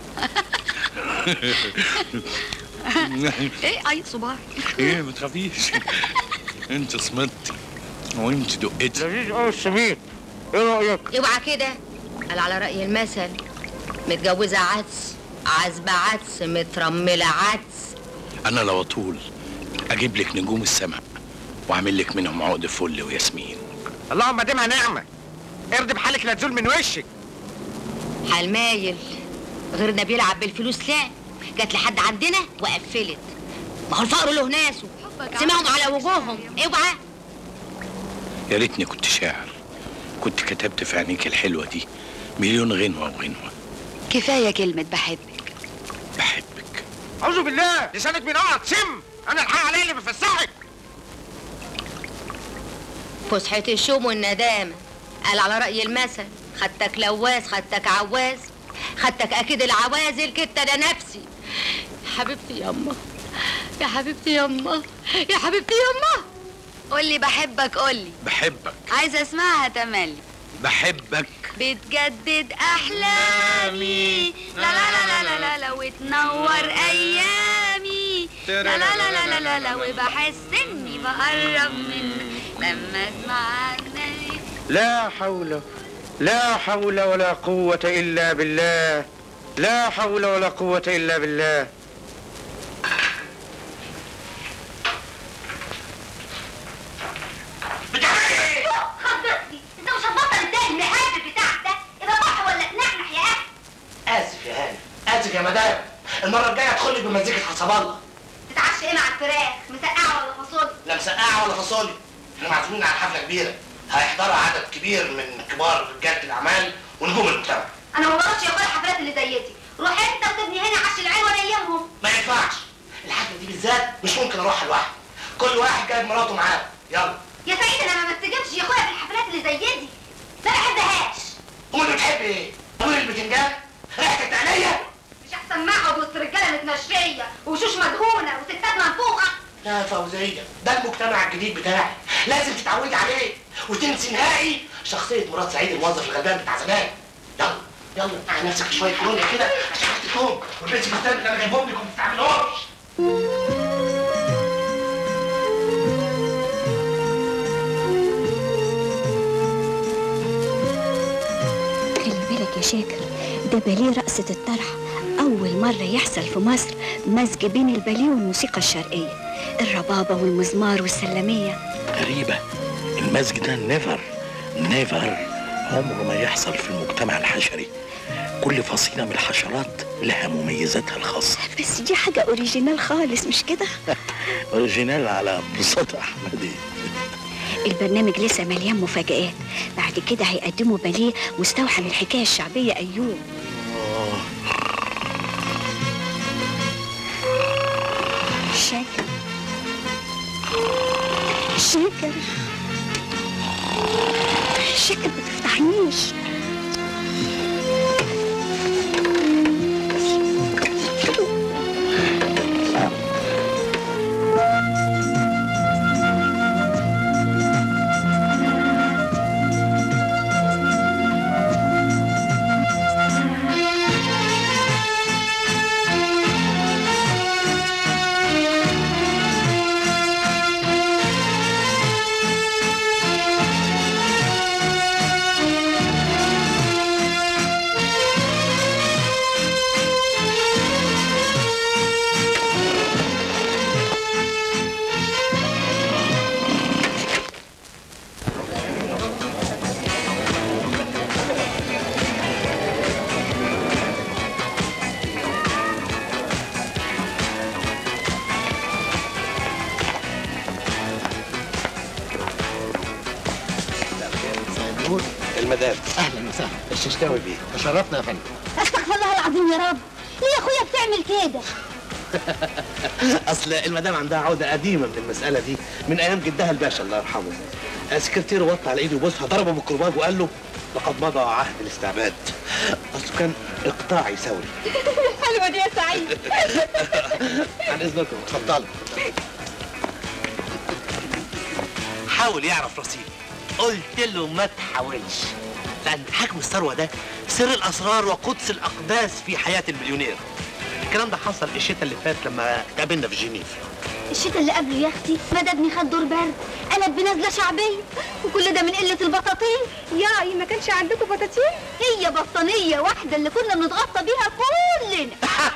ايه اي صباعي ايه ما تخافيش انت صمتي وانت دقتي لذيذ قوي السميت ايه رايك اوعى كده قال على رأي المثل متجوزة عدس عازبة عدس مترملة عدس انا لو اطول اجيب لك نجوم السماء واعمل لك منهم عقد فل وياسمين اللهم ديمها نعمه ارضي بحالك لا تزول من وشك حال مايل غيرنا بيلعب بالفلوس لا جت لحد عندنا وقفلت ما هو الفقر له ناسه سمعهم على وجوههم اوعى يا ريتني كنت شاعر كنت كتبت في عينيك الحلوه دي مليون غنوه وغنوه كفايه كلمه بحبك اعوذ بالله لسانك بينقط سم انا الحق عليه اللي بفسحك فسحة الشوم والندامة قال على رأي المثل خدتك لواز خدتك عواز خدتك أكيد العوازل كنت أنا نفسي حبيبتي يما يا حبيبتي يما يا حبيبتي يما قولي بحبك قولي بحبك عايزه اسمعها تملي بحبك بتجدد احلامي لا لا لا لا لا لا لا وتنور ايامي لا لا لا لا لا لا لا وبحس اني بقرب منك لما اسمع اغنية لا حول لا حول ولا قوة إلا بالله لا حول ولا قوة إلا بالله خضتني انت مش هتبطل الدق المهبب بتاعك ده يبقى صح ولا تنحنح يا اخي اسف يا هاني اسف يا مدام المره الجايه ادخلي بمزيكه حسب الله تتعشى ايه مع الفراخ مسقعه ولا فاصوليا لا مسقعه ولا فاصوليا احنا معزومين على حفله كبيره هيحضرها عدد كبير من كبار رجاله الاعمال ونجوم المجتمع انا ما بقولش يا اخويا الحفلات اللي زي دي روح انت وتبني هنا عش العين وانا ايامهم ما ينفعش الحفله دي بالذات مش ممكن اروحها لوحدي كل واحد جايب مراته معاه يلا يا سعيد انا ما بستجبش يا اخويا في الحفلات اللي زي دي ما بحبهاش امال بتحب ايه؟ امال البتنجان؟ ريحتك عينيا؟ مش احسن ما اقعد وسط رجاله متنشيه وشوش مدهونه وستات منفوخه لا يا فوزية ده المجتمع الجديد بتاعي لازم تتعودي عليه وتنسي نهائي شخصية مراد سعيد الموظف الغلبان بتاع زمان يلا يلا اعمل نفسك شوية كولونيا كده عشان تحطيهم والبنت بختار اللي انا جايبهم لك وما بتستعملهمش خلي بالك يا شاكر ده باليه رقصة الطرح أول مرة يحصل في مصر مزج بين الباليه والموسيقى الشرقية الربابة والمزمار والسلمية غريبة المزج ده نيفر نيفر عمره ما يحصل في المجتمع الحشري كل فصيلة من الحشرات لها مميزاتها الخاصة بس دي حاجة أوريجينال خالص مش كده؟ اوريجينال على بساطة أحمدي البرنامج لسه مليان مفاجآت بعد كده هيقدموا باليه مستوحى من الحكاية الشعبية أيوب شاكر شاكر شاكر ما تفتحنيش المدام اهلا وسهلا الششتاوي بيه تشرفنا يا فندم استغفر الله العظيم يا رب ليه يا اخويا بتعمل كده اصل المدام عندها عوده قديمه من المساله دي من ايام جدها الباشا الله يرحمه السكرتير وطى على ايده وبوسها ضربه بالكرباج وقال له لقد مضى عهد الاستعباد اصله كان اقطاعي ثوري حلوه دي يا سعيد عن اذنكم اتفضلوا حاول يعرف رصيدي قلت له ما تحاولش لان حجم الثروه ده سر الاسرار وقدس الاقداس في حياه المليونير الكلام ده حصل الشتاء اللي فات لما اتقابلنا في جنيف الشتاء اللي قبله يا اختي مدى ابني خد دور برد قلب بنزله شعبيه وكل ده من قله البطاطين يا ما كانش عندكم بطاطين هي بطانيه واحده اللي كنا بنتغطى بيها كلنا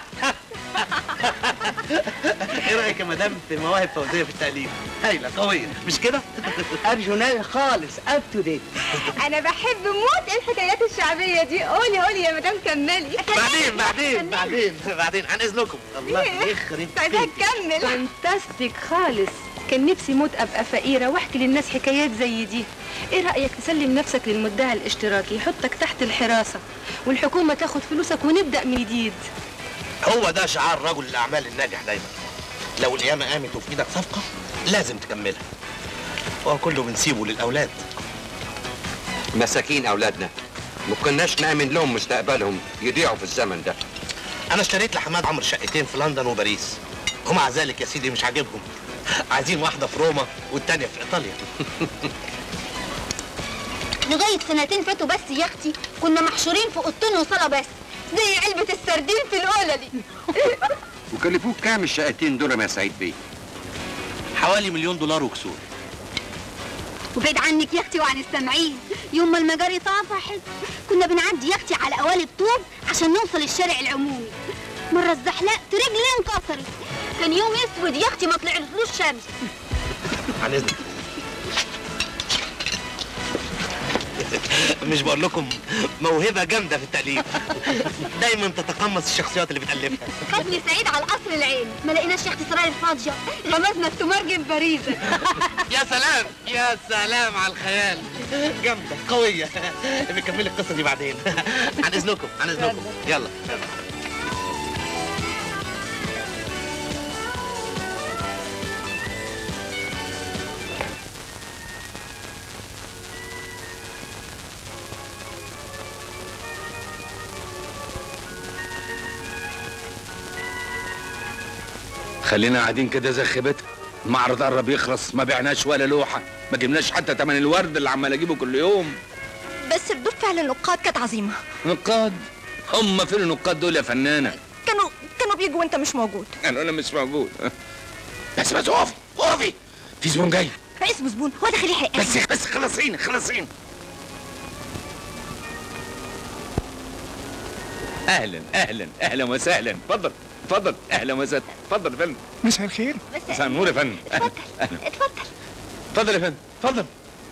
ايه رايك يا مدام في مواهب فوزيه في التاليف هايله قويه مش كده ارجونال خالص اب تو ديت انا بحب موت الحكايات الشعبيه دي قولي قولي يا مدام كملي بعدين بعدين بعدين بعدين عن اذنكم الله يخرب عايزاها تكمل فانتاستيك خالص كان نفسي موت ابقى فقيره واحكي للناس حكايات زي دي ايه رايك تسلم نفسك للمدعي الاشتراكي يحطك تحت الحراسه والحكومه تاخد فلوسك ونبدا من جديد هو ده شعار رجل الاعمال الناجح دايما لو القيامه قامت وفي ايدك صفقه لازم تكملها هو كله بنسيبه للاولاد مساكين اولادنا ما كناش نامن لهم مستقبلهم يضيعوا في الزمن ده انا اشتريت لحماد عمرو شقتين في لندن وباريس ومع ذلك يا سيدي مش عاجبهم عايزين واحده في روما والتانيه في ايطاليا لغايه سنتين فاتوا بس يا اختي كنا محشورين في اوضتين وصاله بس زي علبه السردين في القللي وكلفوك كام الشقتين دول يا سعيد بيه حوالي مليون دولار وكسور وبعيد عنك يا اختي وعن السامعين يوم ما المجاري طفحت كنا بنعدي يا اختي على قوالب طوب عشان نوصل الشارع العمومي مره اتزحلقت رجلي انكسرت كان يوم اسود يا اختي ما طلعتلوش شمس عن اذنك مش بقول لكم موهبه جامده في التاليف دايما تتقمص الشخصيات اللي بتالفها خدني سعيد على القصر العيني ما لقيناش يا اختي سراير فاضيه غمزنا التمرجم باريزه يا سلام يا سلام على الخيال جامده قويه بنكمل القصه دي بعدين عن اذنكم عن اذنكم يلا خلينا قاعدين كده زي خيبتها المعرض قرب يخلص ما بعناش ولا لوحه ما جبناش حتى تمن الورد اللي عمال اجيبه كل يوم بس ردود فعل النقاد كانت عظيمه نقاد هم فين النقاد دول يا فنانه كانوا كانوا بيجوا وانت مش موجود انا انا مش موجود بس بس اقفي اقفي في زبون جاي اسمه زبون هو داخل يحقق بس بس خلصيني خلصيني اهلا اهلا اهلا وسهلا اتفضل اتفضل اهلا وسهلا اتفضل يا فندم مساء الخير مساء النور يا فندم اتفضل اتفضل اتفضل يا فندم اتفضل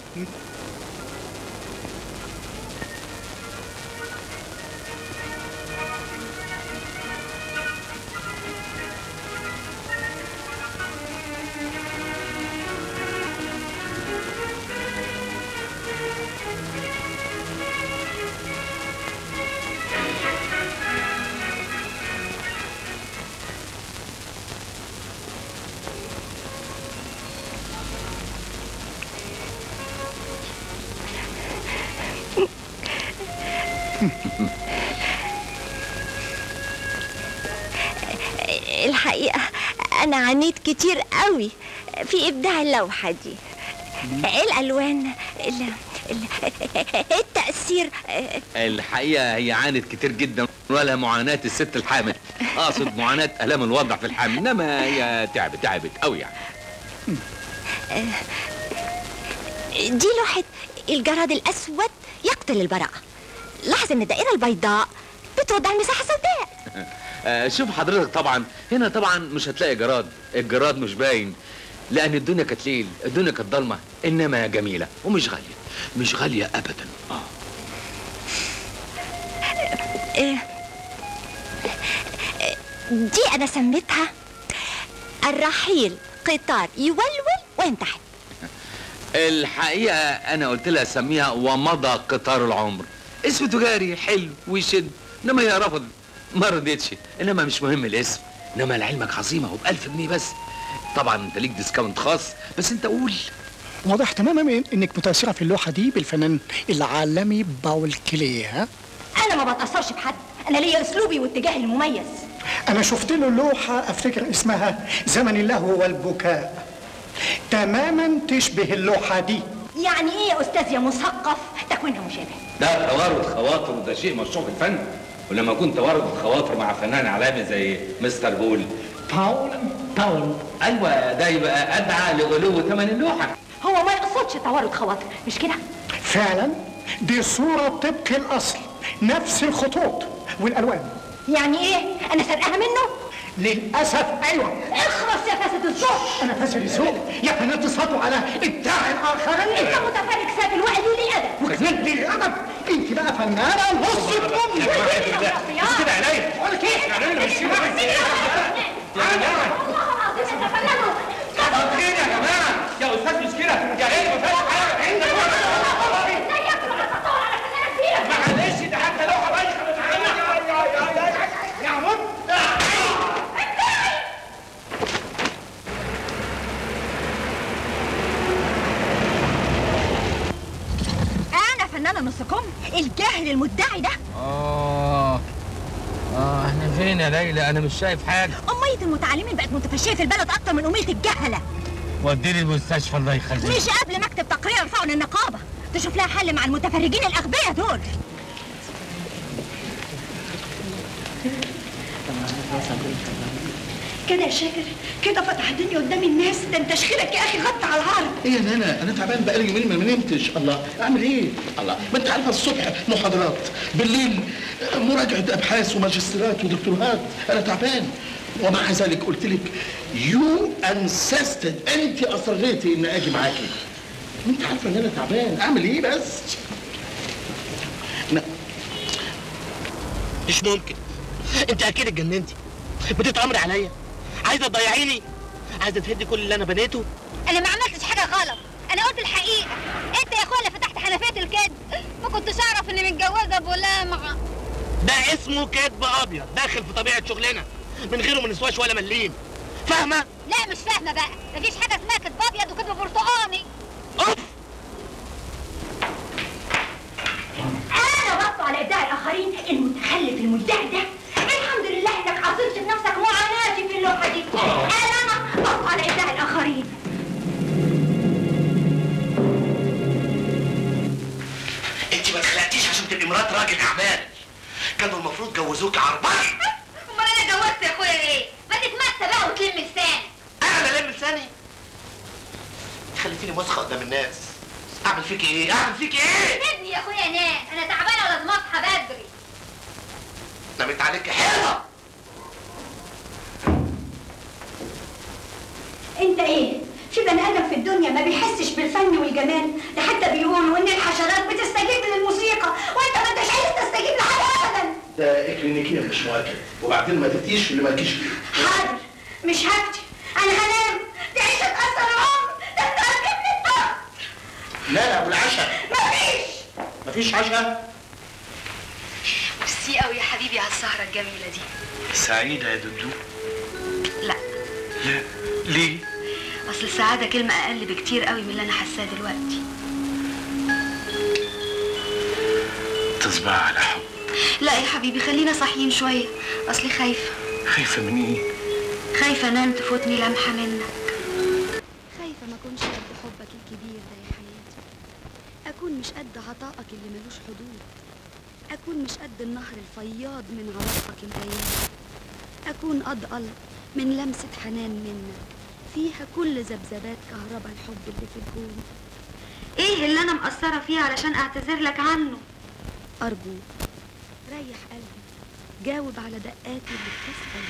الحقيقة أنا عانيت كتير قوي في إبداع اللوحة دي الألوان ال- ال- التأثير الحقيقة هي عانت كتير جدا ولا معاناة الست الحامل أقصد معاناة آلام الوضع في الحمل إنما هي تعبت تعبت أوي يعني دي لوحة الجراد الأسود يقتل البراءة لاحظ إن الدائرة البيضاء بترد على المساحة السوداء آه، شوف حضرتك طبعا هنا طبعا مش هتلاقي جراد الجراد مش باين لأن الدنيا كانت ليل الدنيا كانت ضلمة إنما جميلة ومش غالية مش غالية أبدا آه. آه، آه، دي أنا سميتها الرحيل قطار يولول وينتحل الحقيقه انا قلت لها سميها ومضى قطار العمر اسم تجاري حلو ويشد انما هي رفضت ما رضيتش انما مش مهم الاسم انما لعلمك عظيمه وب 1000 جنيه بس طبعا انت ليك ديسكاونت خاص بس انت قول واضح تماما انك متاثره في اللوحه دي بالفنان العالمي باول كليه ها انا ما بتاثرش بحد انا ليا اسلوبي واتجاهي المميز انا شفت له لوحه افتكر اسمها زمن اللهو والبكاء تماما تشبه اللوحه دي يعني ايه يا استاذ يا مثقف تكوينها مشابه ده توارد خواطر وده شيء مشروع في الفن ولما يكون توارد خواطر مع فنان عالمي زي مستر بول باول باول ايوه ده يبقى ادعى لغلو ثمن اللوحه هو ما يقصدش توارد خواطر مش كده فعلا دي صوره طبق الاصل نفس الخطوط والالوان يعني ايه انا سرقاها منه للاسف ايوه اخرس يا فاسد الذوق انا فاسد الذوق يا فنان تصادوا على ابداع الاخرين انت متفرج سافل وقليل الادب وكمان دي الادب انت بقى فنانه نص الام بس كده عينيا ولا كيف يعني انا مش يا جماعه يا استاذ مش كده يا ريت ما فيهاش حاجه عندك معلش ده حتى لوحه بايخه يا عمود انا فنانه نص كم الجاهل المدعي ده اه اه احنا فين يا ليلى انا مش شايف حاجه امية المتعلمين بقت متفشيه في البلد اكتر من امية الجهله وديني المستشفى الله يخليك مش قبل ما اكتب تقرير ارفعه للنقابه تشوف لها حل مع المتفرجين الاغبياء دول كده يا شاكر كده فتح الدنيا قدام الناس ده انت شخيرك يا اخي غطى على العرض ايه يا نانا انا تعبان بقالي يومين ما نمتش الله اعمل ايه الله ما انت عارفه الصبح محاضرات بالليل مراجعه ابحاث وماجستيرات ودكتوراه انا تعبان ومع ذلك قلت لك يو انسستد انت اصريتي ان اجي معاكي انت عارفه ان انا تعبان اعمل ايه بس ما- مش ممكن انت اكيد اتجننتي بتتامري عليا عايزه تضيعيني عايزه تهدي كل اللي انا بنيته انا ما عملتش حاجه غلط انا قلت الحقيقه انت يا اخويا اللي فتحت حنفيه الكذب ما كنتش اعرف اني متجوزه بولامع ده اسمه كذب ابيض داخل في طبيعه شغلنا من غيره ما نسواش ولا مليم فاهمه لا مش فاهمه بقى مفيش حاجه اسمها كذب ابيض وكذب برتقاني انا بصوا على ابداع الاخرين المتخلف المدعي ده الحمد لله انك عصرت في نفسك معاناتي في اللوحه دي انا بصوا على ابداع الاخرين انت ما اتخلقتيش عشان تبقي مرات راجل اعمال كانوا المفروض جوزوكي عرباني امال انا اتجوزت يا اخويا ليه ما تتمسى بقى وتلم لسانك انا لم لساني خليتيني مسخه قدام الناس اعمل فيكي ايه اعمل فيكي ايه سيبني يا اخويا نام انا تعبانه ولازم اصحى بدري نمت عليك حلوه انت ايه في بني ادم في الدنيا ما بيحسش بالفن والجمال ده حتى بيقولوا ان الحشرات بتستجيب للموسيقى وانت ما انتش عايز تستجيب لحاجه ابدا ده اكلينيكيا مش مؤكد وبعدين ما تفتيش في اللي مالكيش فيه حاضر مش هفتي انا هنام تعيش تاثر العمر ده انت هتجيبني الطاق لا لا والعشاء مفيش مفيش عشاء ميرسي قوي يا حبيبي على السهرة الجميلة دي سعيدة يا دودو لا لا ليه؟ أصل السعادة كلمة أقل بكتير قوي من اللي أنا حاساه دلوقتي تصبح على حب لا يا حبيبي خلينا صاحيين شوية أصلي خايفة خايفة من ايه؟ خايفة أنام تفوتني لمحة منك خايفة ما أكونش قد حبك الكبير ده يا حياتي أكون مش قد عطائك اللي ملوش حدود أكون مش قد النهر الفياض من عواطفك الأيام أكون أضأل من لمسة حنان منك فيها كل ذبذبات كهرباء الحب اللي في الكون إيه اللي أنا مقصرة فيه علشان أعتذر لك عنه أرجوك ريح قلبي جاوب على دقاتي اللي بتسأل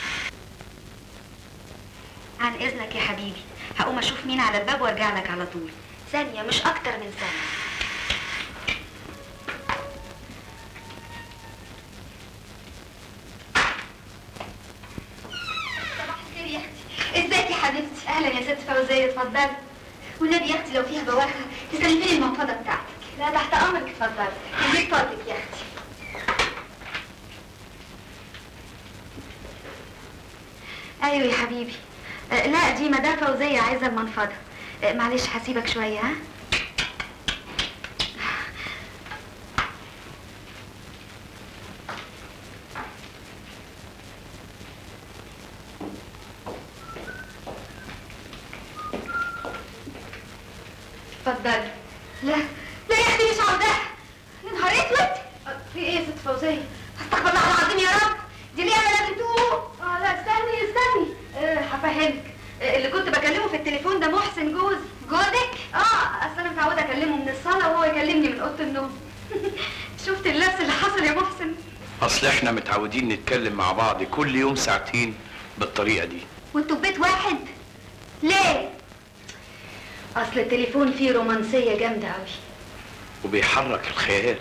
عن إذنك يا حبيبي هقوم أشوف مين على الباب وأرجع لك على طول ثانية مش أكتر من ثانية صباح الخير يا اختي ازيك يا حبيبتي اهلا يا ست فوزيه اتفضلي والنبي يا اختي لو فيها بواخر تسلفيني المنفضه بتاعتك لا تحت امرك اتفضلي يديك فضلك يا اختي ايوه يا حبيبي آه، لا دي مدام فوزيه عايزه المنفضه آه، معلش هسيبك شويه ها اتفضلي لا لا يا اختي مش عاوزاها يا نهار اسود في ايه يا ست فوزيه استغفر الله العظيم يا رب دي ليه انا لازم تقوم اه لا استني استني آه، هفهمك آه، اللي كنت بكلمه في التليفون ده محسن جوزي جوزك اه اصل انا متعوده اكلمه من الصاله وهو يكلمني من اوضه النوم شفت اللبس اللي حصل يا محسن اصل احنا متعودين نتكلم مع بعض كل يوم ساعتين بالطريقه دي وانتوا في بيت واحد ليه اصل التليفون فيه رومانسيه جامده قوي وبيحرك الخيال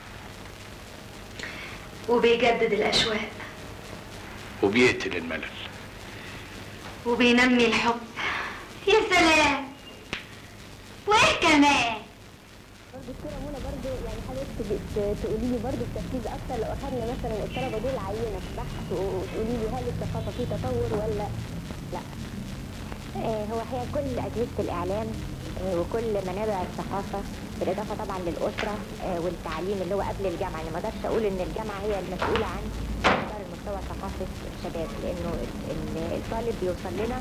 وبيجدد الاشواق وبيقتل الملل وبينمي الحب يا سلام وايه كمان دكتوره منى برضو يعني حضرتك تقولي لي برضو بتركيز اكتر لو اخذنا مثلا الطلبه دول عينه في بحث وتقولي لي هل الثقافه فيه تطور ولا لا؟ آه، هو هي كل أجهزة الإعلام آه، وكل منابع الصحافة بالإضافة طبعا للأسرة آه، والتعليم اللي هو قبل الجامعة أنا ما أقدرش أقول إن الجامعة هي المسؤولة عن إدارة المستوى ثقافة الشباب لأنه ال- ال- الطالب بيوصل لنا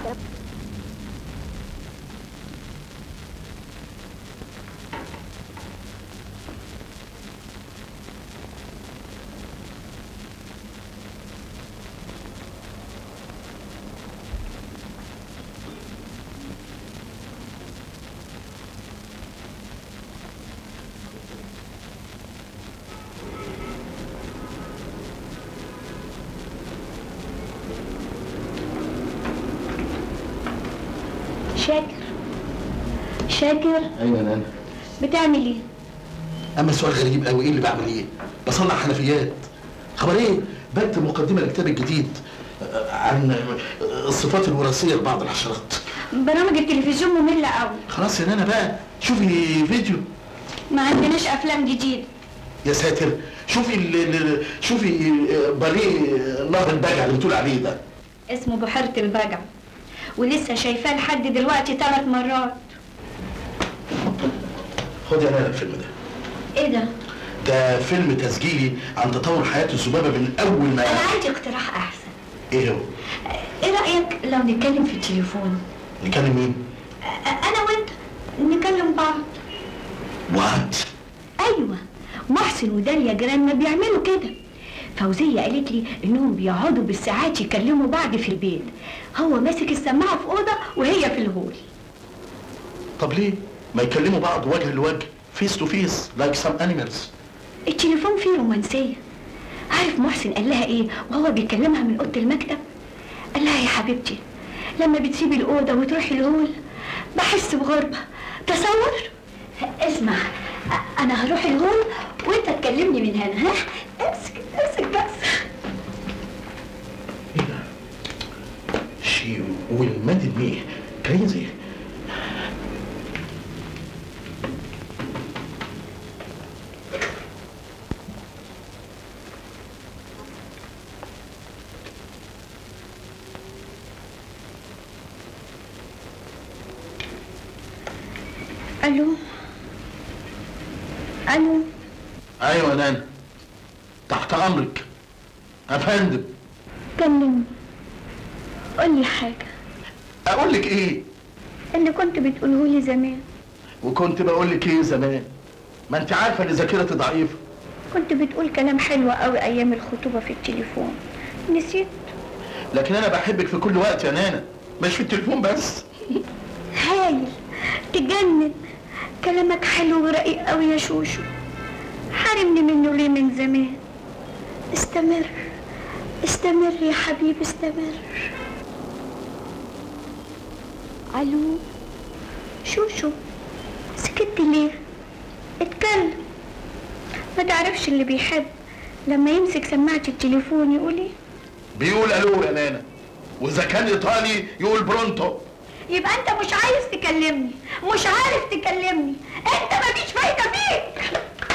شاكر شاكر ايوه انا بتعمل ايه؟ اما السؤال غريب قوي ايه اللي بعمل ايه بصنع حنفيات خبر ايه بكتب مقدمه لكتاب الجديد آه، عن آه، الصفات الوراثيه لبعض الحشرات برامج التلفزيون مملة قوي خلاص يا نانا بقى شوفي فيديو ما عندناش افلام جديدة يا ساتر شوفي ال- ال- شوفي آه، باليه آه، نهر البجع اللي بتقول عليه ده اسمه بحيرة البجع ولسه شايفاه لحد دلوقتي ثلاث مرات خد يا نانا الفيلم ده ايه ده؟ ده فيلم تسجيلي عن تطور حياه الذبابه من اول ما انا عندي اقتراح احسن ايه هو ايه رأيك لو نتكلم في التليفون؟ نكلم مين أ- انا وانت نكلم بعض وات ايوه محسن وداليا جيراننا بيعملوا كده فوزية قالت لي انهم بيقعدوا بالساعات يكلموا بعض في البيت هو ماسك السماعة في أوضة وهي في الهول طب ليه ما يكلموا بعض وجه لوجه فيس تو فيس لايك سام انيمالز التليفون فيه رومانسية عارف محسن قال لها ايه وهو بيكلمها من اوضه المكتب قال لها يا حبيبتي لما بتسيبي الاوضه وتروحي الهول بحس بغربه تصور اسمع أ- انا هروح الهول وانت تكلمني من هنا ها امسك امسك بس She will mad me crazy. الو الو ايوه نانا تحت امرك افندم كلمني قولي حاجه اقول لك ايه اللي كنت بتقوله لي زمان وكنت بقول لك ايه زمان ما انت عارفه ان ذاكرتي ضعيفه كنت بتقول كلام حلو قوي ايام الخطوبه في التليفون نسيت لكن انا بحبك في كل وقت يا نانا مش في التليفون بس هايل تجنن كلامك حلو ورقيق قوي يا شوشو حارمني منه ليه من زمان استمر استمر يا حبيبي استمر الو شوشو سكت ليه اتكلم ما تعرفش اللي بيحب لما يمسك سماعة التليفون يقول ايه بيقول الو يا نانا واذا كان ايطالي يقول برونتو يبقى انت مش عايز تكلمني مش عارف تكلمني انت مفيش فايده فيك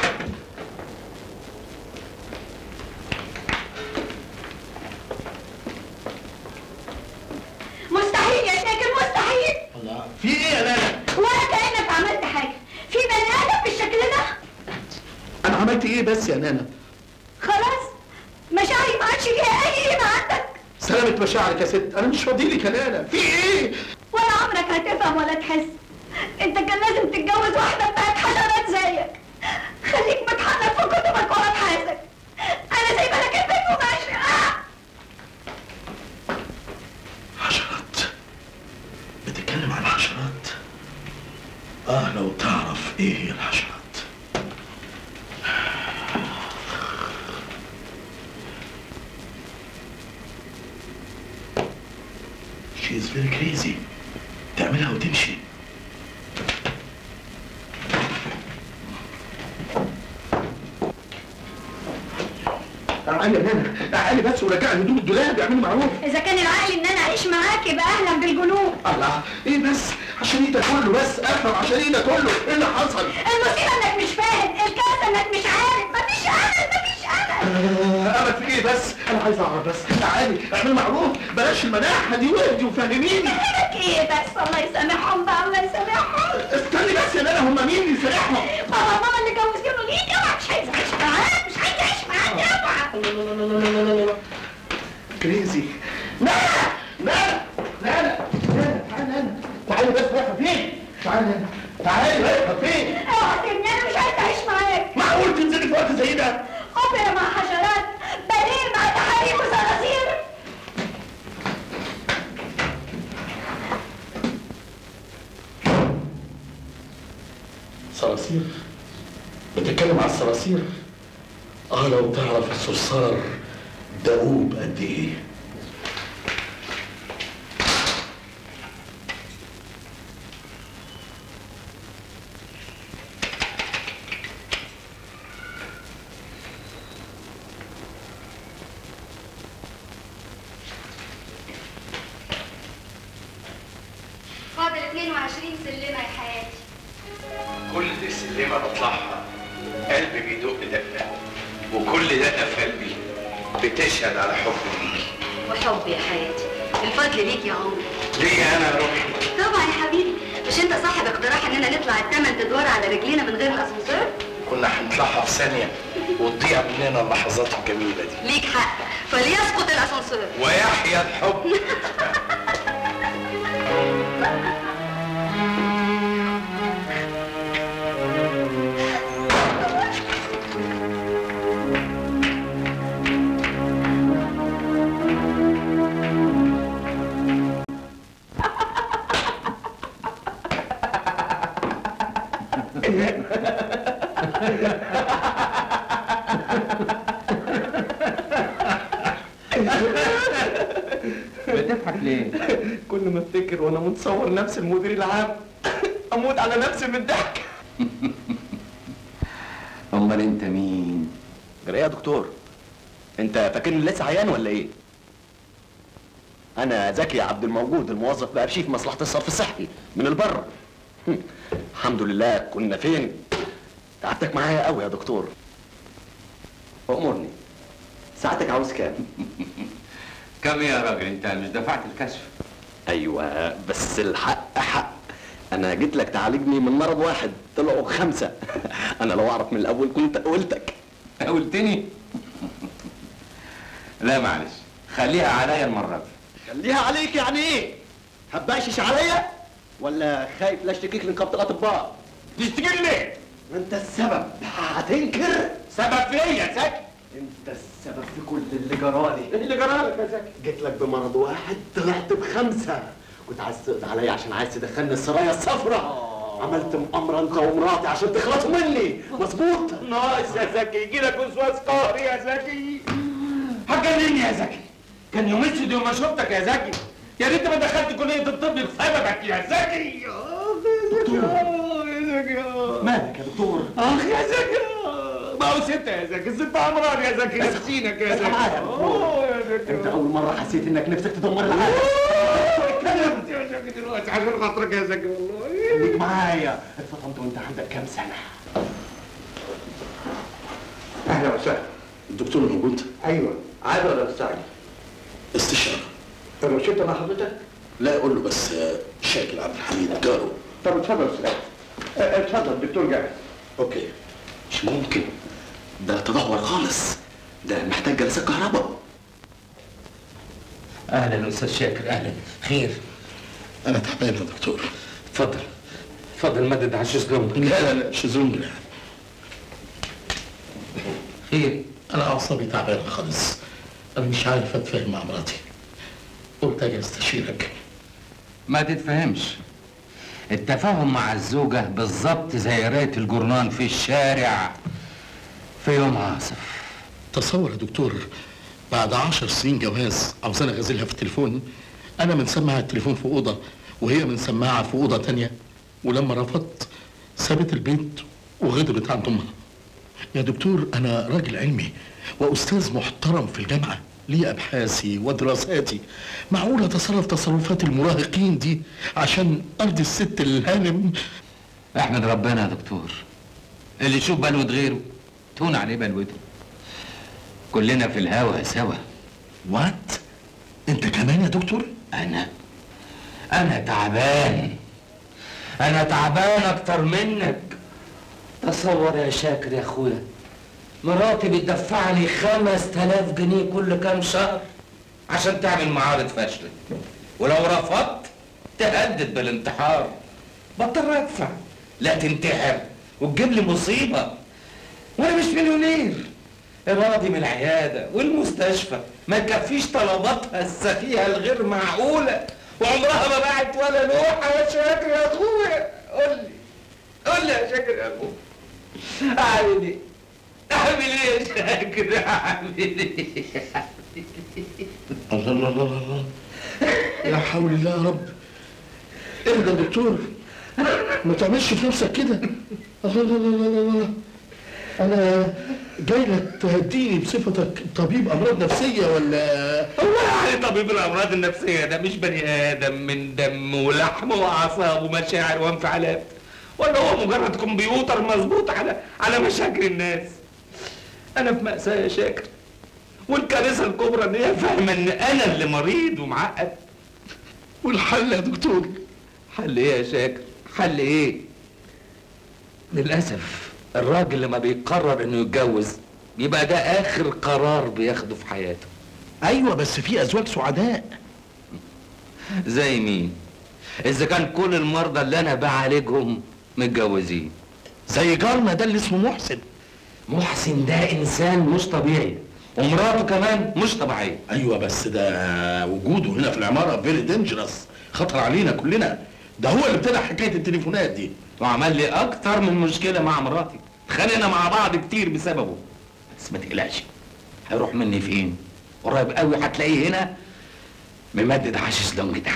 مستحيل يا شاكر مستحيل الله في ايه يا نانا ولا كانك عملت حاجه في بني ادم بالشكل ده انا عملت ايه بس يا نانا خلاص مشاعري ما عادش ليها اي قيمه عندك سلامة مشاعرك يا ست انا مش فاضي لك يا نانا في ايه ولا عمرك هتفهم ولا تحس انت كان لازم تتجوز واحده بتاعت حشرات زيك خليك متحنك في كتبك وابحاثك انا سايبه لك البيت وماشي آه! حشرات بتتكلم عن حشرات اه لو تعرف ايه هي الحشرات She is very crazy تعملها وتمشي تعالي يا نانا تعالي بس ورجعي هدوم الدولاب اعملي معروف اذا كان العقل ان انا اعيش معاك يبقى اهلا بالجنون الله ايه بس عشان ايه ده كله بس افهم عشان ايه ده كله ايه اللي حصل المصيبه انك مش فاهم الكارثه انك مش عارف مفيش امل مفيش امل آه، امل في ايه بس انا عايز اعرف بس تعالي اعملي معروف بلاش المناحه دي واهدي وفهميني لك ايه بس الله يسامحهم بقى الله يسامحهم استني بس يا نانا هم مين اللي يسامحهم بابا ماما اللي جوزينه ليك اوعى مش عايز اعيش معاك مش عايز اعيش معاك اوعى كريزي نانا نانا نانا نانا تعالي نانا تعالي بس رايحه فين تعالي نانا تعالي رايحه فين اوعى تسيبني انا مش عايز اعيش معاك معقول تنزلي في وقت زي ده اوبرا مع حشرات باليه مع تحاريب وصراصير صراصير بتتكلم على الصراصير اه لو تعرف الصرصار دؤوب قد ايه فاضل 22 سلمة يا حياتي كل سلمة بطلعها قلبي بيدق دقة وكل دقة في قلبي بتشهد على حبي ليكي وحب يا حياتي الفضل ليك يا عمري ليه انا يا روحي طبعا يا حبيبي مش انت صاحب اقتراح اننا نطلع الثمان ادوار على رجلينا من غير الاسانسير كنا هنطلعها في ثانية وتضيع مننا اللحظات الجميلة دي ليك حق فليسقط الاسانسير ويحيى الحب بتضحك ليه؟ كل ما افتكر وانا متصور نفس المدير العام اموت على نفسي من الضحك امال انت مين؟ جرى ايه يا دكتور انت فاكرني لسه عيان ولا ايه انا زكي عبد الموجود الموظف بارشيف مصلحه الصرف الصحي من البر هم، الحمد لله كنا فين تعبتك معايا قوي يا دكتور امرني ساعتك عاوز كام كم يا راجل انت مش دفعت الكشف ايوه بس الحق حق انا جيت لك تعالجني من مرض واحد طلعوا خمسه انا لو اعرف من الاول كنت قلتك قلتني لا معلش خليها عليا المره دي خليها عليك يعني ايه هتبقشش عليا ولا خايف لا اشتكيك لنقابه الاطباء تشتكي ليه انت السبب هتنكر سبب في ايه يا زكي انت السبب في كل اللي جرالي ايه اللي جرالك يا زكي جيت لك بمرض واحد طلعت بخمسه كنت عايز تقضي عليا عشان عايز تدخلني السرايا الصفراء عملت مؤامرة انت ومراتي عشان تخلصوا مني مظبوط ناقص يا زكي يجي لك وسواس قهري يا زكي هتجنني يا زكي كان يوم اسود يوم ما شفتك يا زكي يا ريت ما دخلت كلية الطب بسببك يا زكي دكتور يا زكي مالك يا دكتور اخ يا زكي ما هو ستة يا زكي ست امراض يا زكي نفسينك يا زكي معايا يا دكتور. أوه يا زكي انت اول مرة حسيت انك نفسك تدمر العالم اتكلمت يا زكي زكي دلوقتي عشان خاطرك يا زكي والله خليك معايا اتفضلت وانت عندك كام سنه اهلا وسهلا الدكتور موجود؟ ايوه عادي ولا مستعجل؟ استشارة الروشته مع حضرتك؟ لا قول له بس آه، شاكر عبد الحميد جاره طب اتفضل يا استاذ اه، اتفضل الدكتور جاهز اوكي مش ممكن ده تدهور خالص ده محتاج جلسات كهرباء اهلا استاذ شاكر اهلا خير انا تعبان يا دكتور اتفضل اتفضل مدد على الشезлونج لا لا لا شيزونج لا خير انا اعصابي تعبانه خالص انا مش عارف اتفاهم مع مراتي قلت اجي استشيرك ما تتفهمش التفاهم مع الزوجة بالظبط زي قراية الجورنان في الشارع في يوم عاصف تصور يا دكتور بعد عشر سنين جواز عاوزانا اغازلها في التليفون انا من سماعة التليفون في اوضه وهي من سماعه في اوضه تانية ولما رفضت سابت البيت وغضبت عند امها يا دكتور انا راجل علمي واستاذ محترم في الجامعه لي ابحاثي ودراساتي معقول اتصرف تصرفات المراهقين دي عشان ارضي الست الهانم احمد ربنا يا دكتور اللي يشوف بلوة غيره تهون عليه بلوته كلنا في الهوا سوا وات انت كمان يا دكتور انا انا تعبان انا تعبان اكتر منك تصور يا شاكر يا اخويا مراتي بتدفعني خمس تلاف جنيه كل كام شهر عشان تعمل معارض فاشلة ولو رفضت تهدد بالانتحار بضطر ادفع لا تنتحر وتجيب لي مصيبة وانا مش مليونير راضي من العيادة والمستشفى ما يكفيش طلباتها السفيهة الغير معقولة وعمرها ما باعت ولا لوحة يا شاكر يا اخويا قول لي قول لي يا شاكر يا اخويا اعمل ايه؟ اعمل ايه يا شاكر اعمل ايه؟ الله الله الله الله لا حول الله يا رب اهدى يا دكتور ما تعملش في نفسك كده الله الله الله الله الله انا جاي لك تهديني بصفتك طبيب امراض نفسيه ولا هو يعني طبيب الامراض النفسيه ده مش بني ادم من دم ولحم واعصاب ومشاعر وانفعالات ولا هو مجرد كمبيوتر مظبوط على على مشاكل الناس انا في مأساة يا شاكر والكارثة الكبرى ان هي فاهمة ان انا اللي مريض ومعقد والحل يا دكتور حل ايه يا شاكر حل ايه للاسف الراجل لما بيقرر انه يتجوز بيبقى ده اخر قرار بياخده في حياته ايوه بس في ازواج سعداء زي مين اذا كان كل المرضى اللي انا بعالجهم متجوزين زي جارنا ده اللي اسمه محسن محسن ده انسان مش طبيعي ومراته كمان مش طبيعيه ايوه بس ده وجوده هنا في العماره فيري دينجرس خطر علينا كلنا ده هو اللي ابتدع حكايه التليفونات دي وعمل لي اكتر من مشكله مع مراتي اتخانقنا مع بعض كتير بسببه بس ما تقلقش هيروح مني فين قريب قوي هتلاقيه هنا ممدد عشش لونج ده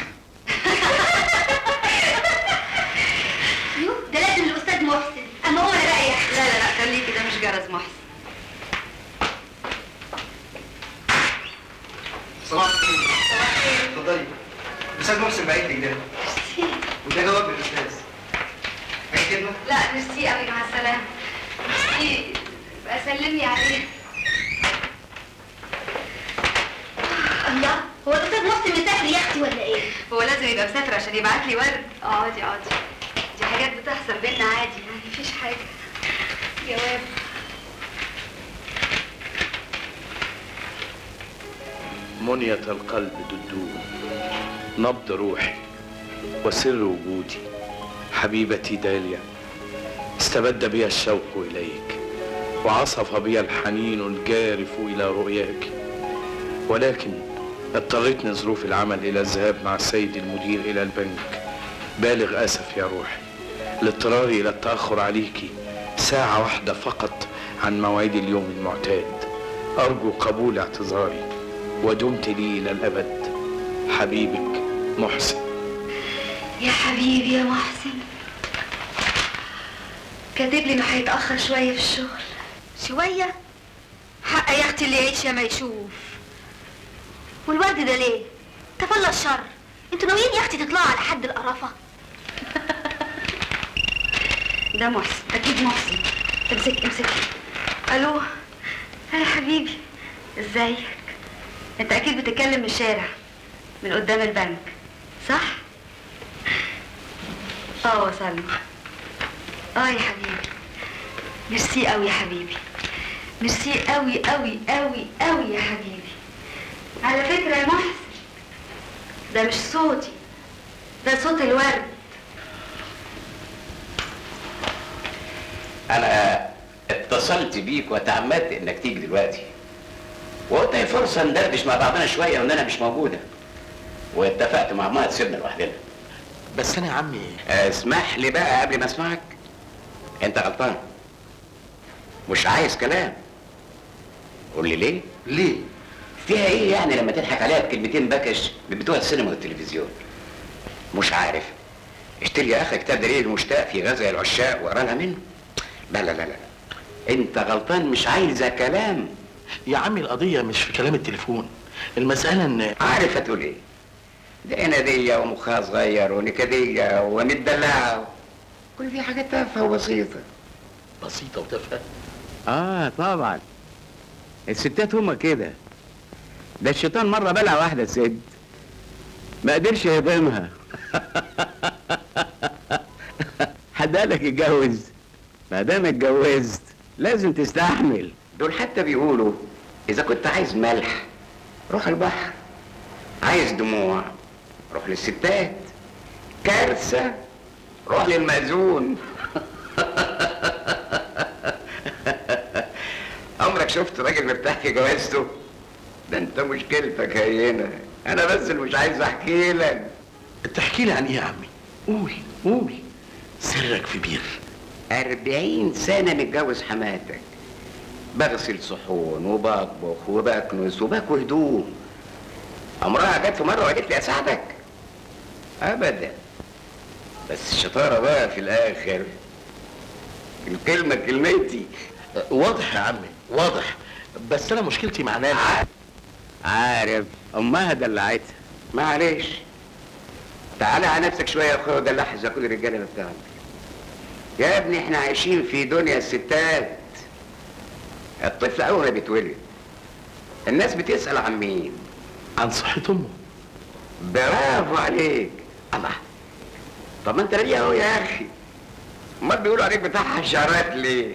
يو ده لازم الاستاذ محسن اما هو انا رايح لا لا لا خليكي ده مش جرس محسن صباح الخير اتفضلي الاستاذ محسن بعيد لك ده وده جواب الاستاذ اي كلمه لا ميرسي قوي مع السلامه ميرسي بقى سلمي عليه الله هو الاستاذ محسن مسافر يا اختي ولا ايه هو لازم يبقى مسافر عشان يبعت لي ورد اقعدي اقعدي دي حاجات بتحصل بينا عادي يعني مفيش حاجه جواب منية القلب ددوب نبض روحي وسر وجودي حبيبتي داليا استبد بي الشوق إليك وعصف بي الحنين الجارف إلى رؤياك ولكن اضطرتني ظروف العمل إلى الذهاب مع السيد المدير إلى البنك بالغ أسف يا روحي لاضطراري إلى التأخر عليك ساعة واحدة فقط عن موعد اليوم المعتاد أرجو قبول اعتذاري ودمت لي إلى الأبد حبيبك محسن يا حبيبي يا محسن كاتب لي انه هيتاخر شويه في الشغل شويه حق يا اختي اللي يعيش يا ما يشوف والورد ده ليه تفلى الشر انتوا ناويين يا اختي تطلعوا على حد القرافه ده محسن اكيد محسن امسك امسك الو يا حبيبي ازيك انت اكيد بتتكلم من الشارع من قدام البنك صح اه وصلنا اه يا حبيبي ميرسي قوي يا حبيبي ميرسي قوي قوي قوي قوي يا حبيبي على فكره يا محسن ده مش صوتي ده صوت الورد انا اتصلت بيك وتعمدت انك تيجي دلوقتي وقلت هي فرصه ندردش مع بعضنا شويه وان انا مش موجوده واتفقت مع ماما تسيبنا لوحدنا بس انا يا عمي اسمح لي بقى قبل ما اسمعك انت غلطان مش عايز كلام قول لي ليه ليه فيها ايه يعني لما تضحك عليها بكلمتين بكش من بتوع السينما والتلفزيون مش عارف اشتري يا اخي كتاب دليل المشتاق في غزل العشاق واقرا لها منه لا لا لا لا انت غلطان مش عايزه كلام يا عمي القضيه مش في كلام التليفون المساله ان عارف هتقول ايه ده نادية ومخها صغير ونكدية ومدلعة كل دي حاجات تافهة وبسيطة بسيطه وتافهه اه طبعا الستات هما كده ده الشيطان مرة بلع واحدة ست ما قدرش يهضمها حد قالك اتجوز ما دام اتجوزت لازم تستحمل دول حتى بيقولوا اذا كنت عايز ملح روح البحر عايز دموع روح للستات كارثة روح للمأذون عمرك شفت راجل مرتاح في جوازته ده انت مشكلتك هينة انا بس اللي مش عايز احكي لك تحكي لي عن ايه يا عمي قول قول سرك في بير أربعين سنة متجوز حماتك بغسل صحون وبطبخ وبكنس وباكل هدوم عمرها جت في مرة وقالت لي أساعدك أبدا بس الشطارة بقى في الآخر الكلمة كلمتي واضح يا عمي واضح بس انا مشكلتي مع نانا عارف امها دلعتها معلش تعالى على نفسك شويه يا اخويا ودلعها زي كل الرجاله اللي بتاعتك يا ابني احنا عايشين في دنيا الستات الطفل اول ما بيتولد الناس بتسال عن مين عن صحة امه برافو عليك الله طب ما انت ليه اهو يا اخي امال بيقولوا عليك بتاع حشرات ليه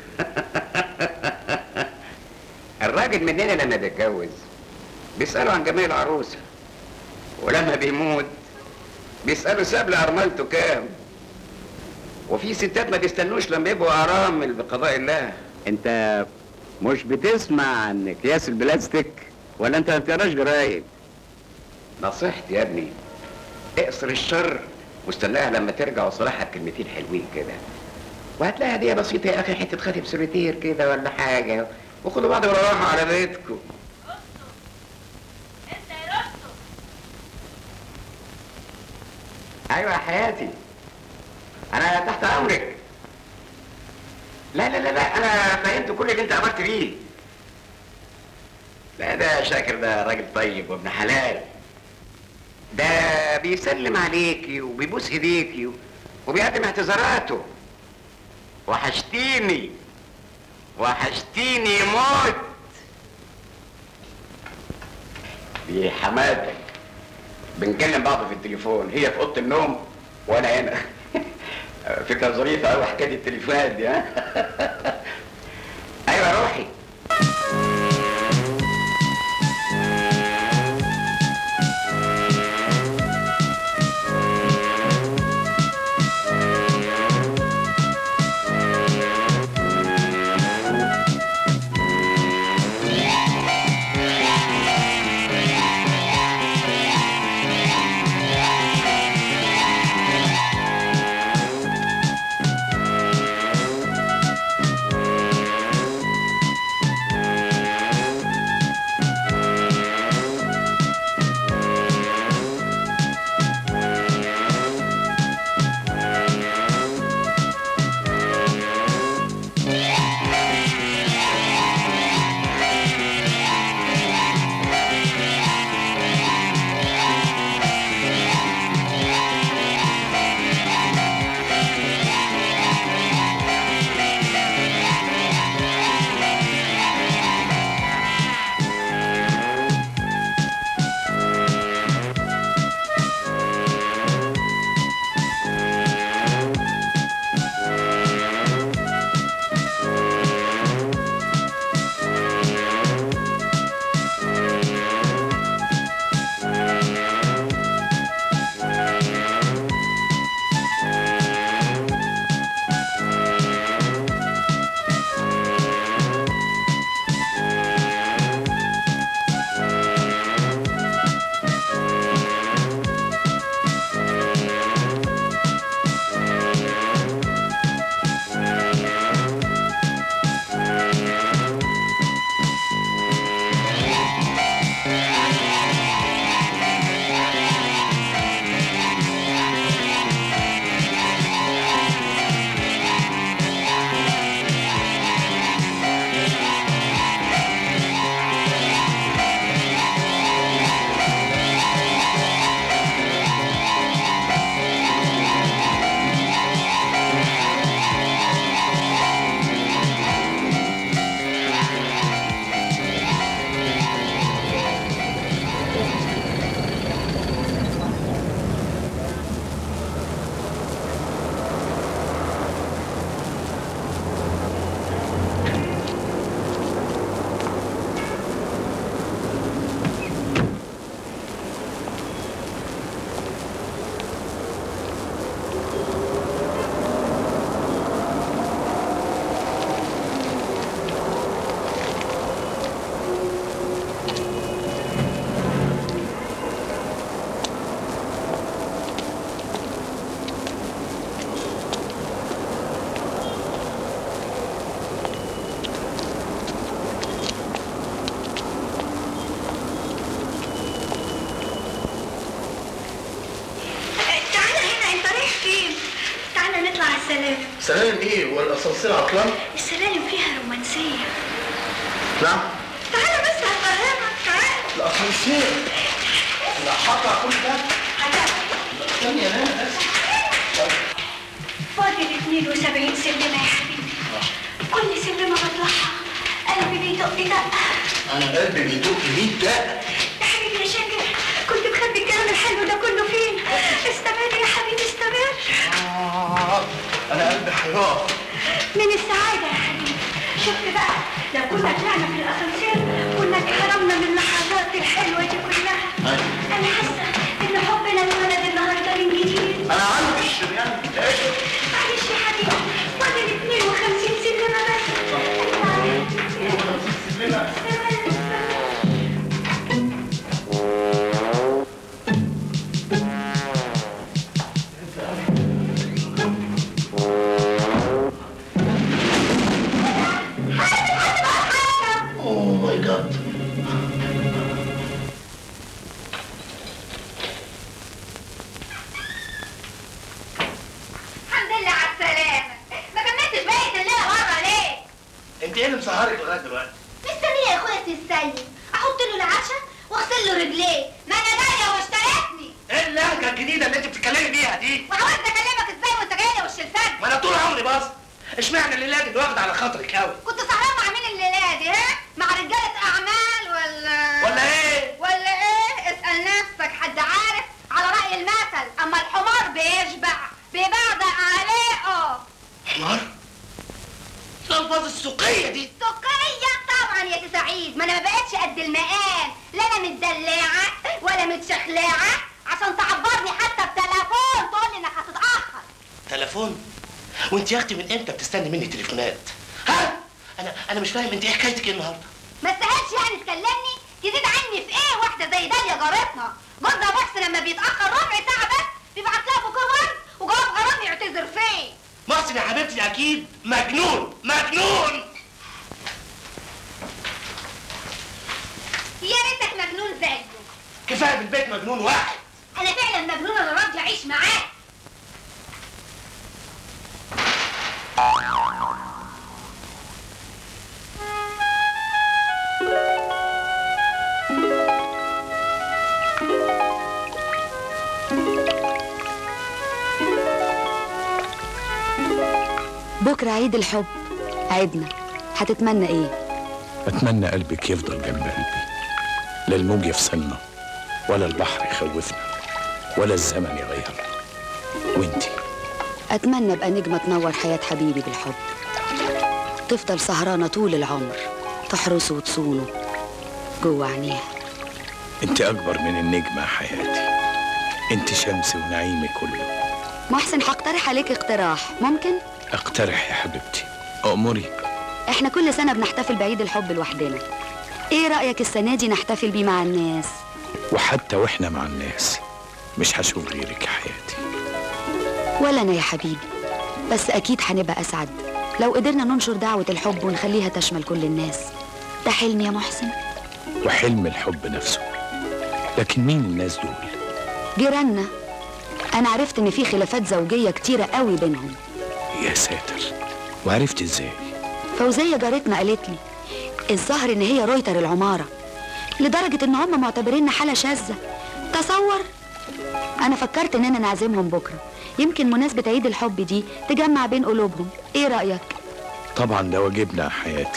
الراجل مننا لما بيتجوز بيسألوا عن جمال العروسة ولما بيموت بيسألوا ساب لأرملته كام وفي ستات ما بيستنوش لما يبقوا أرامل بقضاء الله انت مش بتسمع عن اكياس البلاستيك ولا انت ما بتقراش جرايد نصيحتي يا ابني اقصر الشر واستناها لما ترجع وصراحة بكلمتين حلوين كده وهتلاقي هدية بسيطة يا أخي حتة خاتم سوليتير كده ولا حاجة وخدوا بعض وروحوا على بيتكم ايوه يا حياتي انا تحت امرك لا لا لا لا انا فهمت كل اللي انت امرت بيه لا ده شاكر ده راجل طيب وابن حلال ده بيسلم عليكي وبيبوس ايديكي وبيقدم اعتذاراته وحشتيني وحشتيني موت دي حماتك بنكلم بعض في التليفون هي في اوضه النوم وانا هنا فكره ظريفه قوي حكايه التليفونات دي ها ايوه يا روحي السلالم سلام ايه والاسانسير عطلان السلالم فيها رومانسية نعم تعالى بس هفهمك تعالى الاسانسير لا حقع كل ده استني يا نانا بس فاضل 72 سلمة يا حبيبي كل سلمة بطلعها قلبي بيدق دقة انا قلبي بيدق 100 دقه يا حبيبي يا شاكر كنت مخبي الكلام الحلو ده كله فين؟ استمر يا حبيبي استمر آه، انا قلبي حيران من السعادة يا حبيبي شفت بقى لو كنا طلعنا في الأسانسير كنا اتحرمنا من اللحظات الحلوة دي كلها أنا حاسة إن حبنا اتولد النهاردة من جديد انا عندي الشريان ايش معلش يا حبيبي فاضل 52 سلمة بس اوه ماي جاد الحمد لله على السلامة ما كملتش بقية الليلة بره ليه؟ انت ايه اللي مسهرك لغايه دلوقتي؟ مستنية يا اخواتي السيد احط له العشاء واغسل له رجليه ما انا جاية واشتريتني ايه اللهجه الجديده اللي انت بتتكلمي بيها دي؟ وعاوزني اكلمك ازاي وانت جاي لي وش الفجر ما انا طول عمري باص اشمعنى الليله دي واخده على خاطرك قوي كنت سهران مع مين الليلة دي ها؟ مع رجالة اعمال ولا ولا ايه؟ ولا ايه؟ اسأل نفسك حد عارف على رأي المثل اما الحمار بيشبع بيبعدق عليه حمار؟ الالفاظ السوقيه دي سكرية طبعا يا سعيد ما انا ما بقتش قد المقام لا انا متدلعة ولا متشخلعة عشان تعبرني حتى بتليفون تقول لي انك هتتأخر تليفون وانت يا اختي من امتى بتستني مني تليفونات؟ ها؟ انا انا مش فاهم انت ايه حكايتك ايه النهارده؟ ما استاهلش يعني تكلمني تزيد عني في ايه واحدة زي داليا جارتنا جوزها بس لما بيتأخر ربع ساعة بس بيبعت لها بكبر وجواب غرام يعتذر فيه محسن يا حبيبتي اكيد مجنون مجنون يا ريتك مجنون زيه كفايه بالبيت مجنون واحد انا فعلا مجنونة انا راضية اعيش معاه بكرة عيد الحب عيدنا هتتمنى ايه؟ أتمنى قلبك يفضل جنب قلبي لا الموج يفصلنا ولا البحر يخوفنا ولا الزمن يغيرنا وانتي أتمنى أبقى نجمة تنور حياة حبيبي بالحب تفضل سهرانة طول العمر تحرسه وتصونه جوه عينيها انت أكبر من النجمة يا حياتي انت شمسي ونعيمي كله محسن هقترح عليك اقتراح ممكن؟ اقترح يا حبيبتي أأمري احنا كل سنة بنحتفل بعيد الحب لوحدنا ايه رأيك السنة دي نحتفل بيه مع الناس؟ وحتى واحنا مع الناس مش هشوف غيرك يا حياتي ولا انا يا حبيبي بس اكيد هنبقى اسعد لو قدرنا ننشر دعوة الحب ونخليها تشمل كل الناس ده حلم يا محسن وحلم الحب نفسه لكن مين الناس دول جيراننا انا عرفت ان في خلافات زوجية كتيرة قوي بينهم يا ساتر وعرفت ازاي فوزية جارتنا قالت لي الظاهر ان هي رويتر العمارة لدرجة ان هم معتبريننا حالة شاذة تصور انا فكرت اننا نعزمهم بكرة يمكن مناسبة عيد الحب دي تجمع بين قلوبهم ايه رأيك طبعا ده واجبنا يا حياتي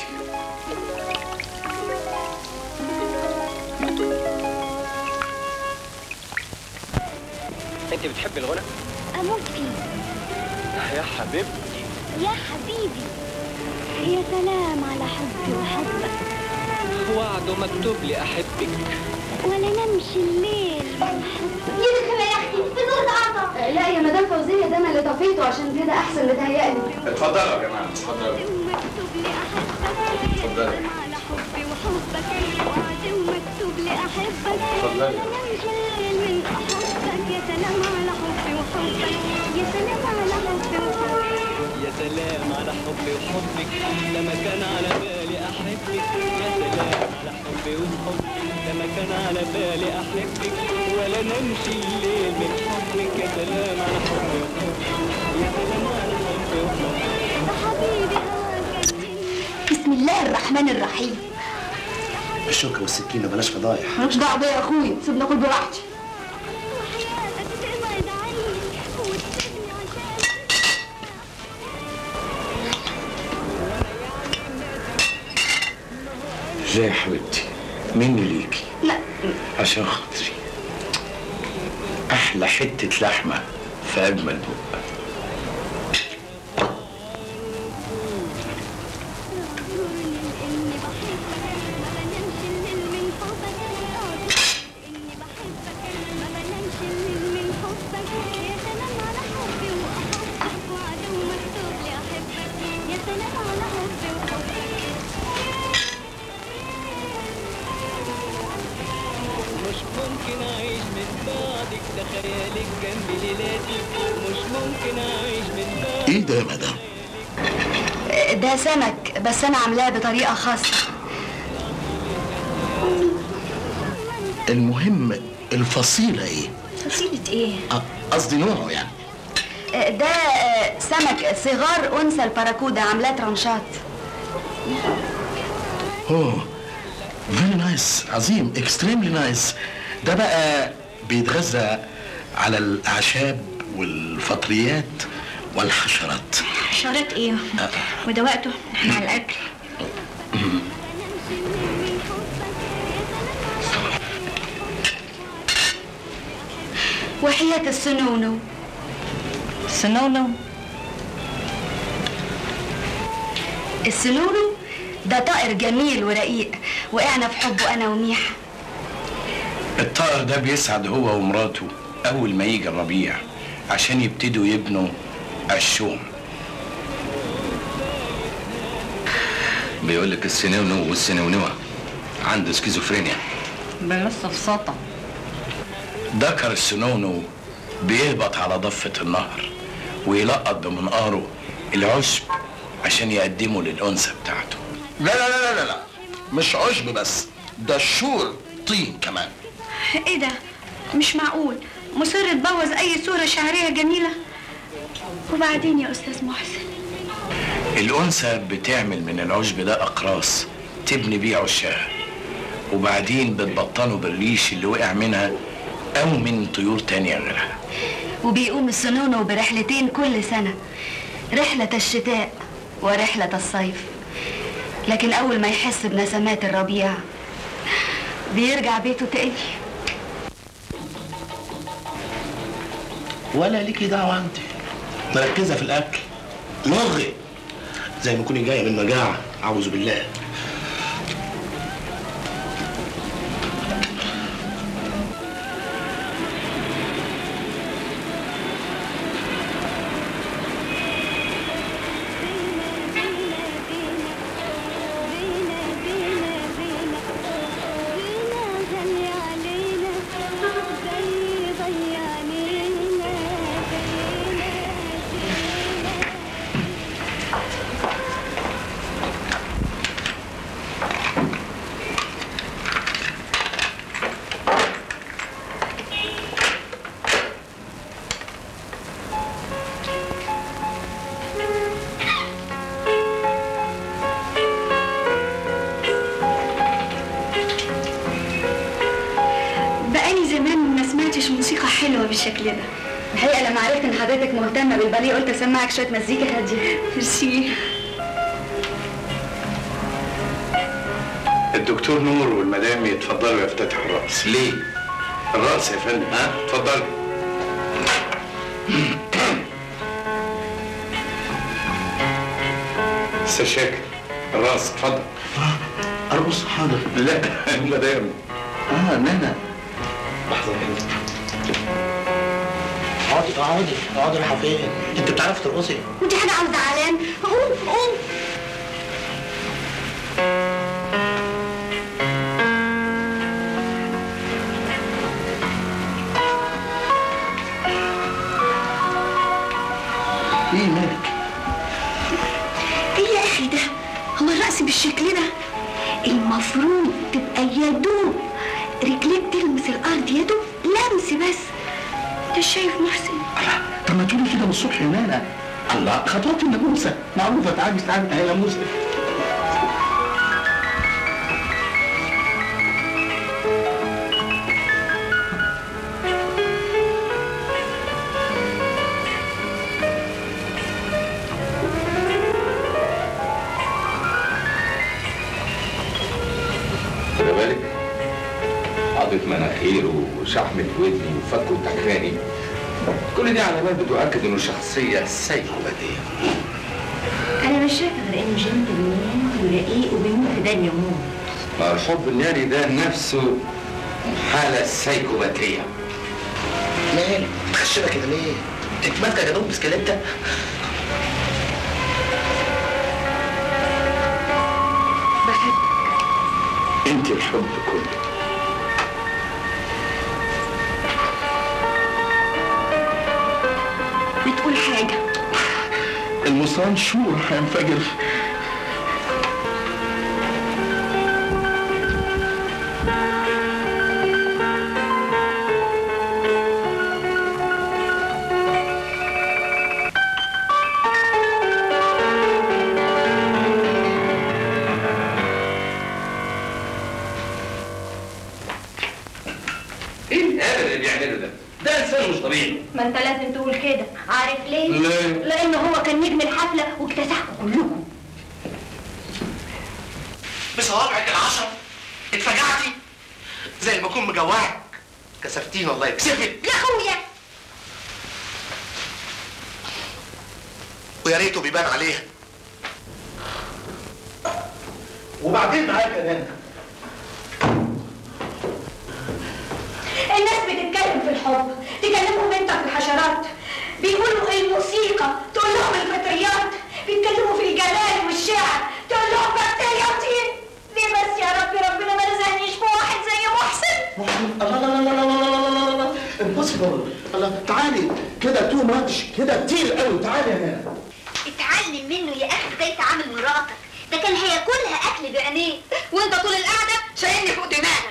انت بتحب الغنى؟ اموت فيه يا حبيبتي يا حبيبي يا سلام على حبي وحبك وعد مكتوب لي احبك ولا نمشي الليل ونحبك يا يا اختي النور اتقطع لا يا مدام فوزية ده انا اللي طفيته عشان كده احسن متهيألي اتفضلوا يا جماعه اتفضلوا مكتوب لي احبك اتفضلي على حبي وحبك الوعد ومكتوب لي احبك اتفضلي. نمشي الليل من احبك يا سلام على حبي وحبك يا سلام على حبي وحبك يا سلام على حبي وحبك لما كان على بالي احبك يا سلام على حبي وحبك لما كان على بالي احبك ولا نمشي الليل من حبك يا سلام على حبي وحبك يا سلام على حبي الرحمن الرحيم الشوكه والسكينه بلاش فضايح مالكش دعوه بيا يا اخويا سيبني اكل براحتي جاي يا حبيبتي مني ليكي لا عشان خاطري احلى حته لحمه في اجمل بق مش ممكن اعيش من بعدك ده خيالك جنب ليلاتي مش ممكن اعيش من بعدك ايه ده يا مدام ده سمك بس انا عاملاه بطريقه خاصه المهم الفصيلة ايه فصيله ايه أ- قصدي نوعه يعني ده آه، سمك صغار انثى الباراكودا عاملاه ترانشات اوه فيري نايس عظيم اكستريملي نايس ده بقى بيتغذى على الاعشاب والفطريات والحشرات حشرات ايه وده وقته احنا على الاكل وحياة السنونو سنونو السنونو ده طائر جميل ورقيق وقعنا في حبه انا وميحة الطائر ده بيسعد هو ومراته اول ما يجي الربيع عشان يبتدوا يبنوا الشوم بيقول لك السنونو والسنونوة عنده سكيزوفرينيا بلاش سفسطة ذكر السنونو بيهبط على ضفة النهر ويلقط بمنقاره العشب عشان يقدمه للأنثى بتاعته لا لا لا لا لا مش عشب بس ده الشور طين كمان ايه ده مش معقول مصر تبوظ اي صورة شعرية جميلة وبعدين يا استاذ محسن الأنثى بتعمل من العشب ده أقراص تبني بيه عشها وبعدين بتبطنه بالريش اللي وقع منها أو من طيور تانية غيرها وبيقوم السنونو برحلتين كل سنة رحلة الشتاء ورحلة الصيف لكن أول ما يحس بنسمات الربيع بيرجع بيته تاني ولا ليكي دعوه انت مركزه في الاكل لغي زي ما تكوني جايه من مجاعه اعوذ بالله بقالي زمان ما سمعتش موسيقى حلوة بالشكل ده الحقيقة لما عرفت إن حضرتك مهتمة بالباليه قلت أسمعك شوية مزيكا هادية ميرسي الدكتور نور والمدام يتفضلوا يفتتحوا الرأس ليه؟ الرأس يا فندم ها؟ اتفضلوا أستاذ شاكر الرأس اتفضل ارقص حاضر لا المدام اه نانا لحظه اقعدي اقعدي اقعدي رايحه فين؟ انت بتعرفي ترقصي؟ ودي حاجة عاوزة علان قوم قوم ايه مالك؟ ايه يا اخي ده هو الرقص بالشكل ده المفروض تبقى يدوب رجليك تلمس الارض يدوب لمس بس انت شايف محسن طب ما تقولي كده من الصبح يا نانا الله خطوات الناموسه معروفه تعالي تعالي اهي ناموسه مناخيره وشحمة ودني وفكه تخاني كل دي علامات بتؤكد انه شخصية سايكوباتية انا مش شايفه غير انه جنتلمان ورقيق وبيموت في دنيا موت ما الحب الناري ده نفسه حالة سايكوباتية مالك متخشبه كده ليه؟ انت مالك يا جنوب بسكليتة؟ انت الحب كله بتقول حاجة المصان شور هينفجر ايه الهبل اللي بيعمله ده؟ ده انسان مش طبيعي ما انت لازم تقول كده عارف ليه؟ ليه؟ لان هو كان نجم الحفله واكتسحكم كلكم بصوابعك العشرة اتفجعتي زي ما اكون مجوعك كسفتيني الله يكسفك يا اخويا ويا ريته بيبان عليها وبعدين معاك يا نانا الناس بتتكلم في الحب تكلمهم انت في الحشرات بيقولوا الموسيقى تقول لهم الفطريات بيتكلموا في الجمال والشعر تقول لهم بكتيرياتين ليه بس يا ربي ربنا ما رزقنيش بواحد زي محسن الله لا لا لا لا لا لا لا لا امبوسيبل الله تعالي كده تو ماتش كده كتير قوي تعالي يا نانا اتعلم منه يا اخي ازاي تعامل مراتك ده كان هياكلها اكل بعينيه وانت طول القعده شايلني فوق دماغك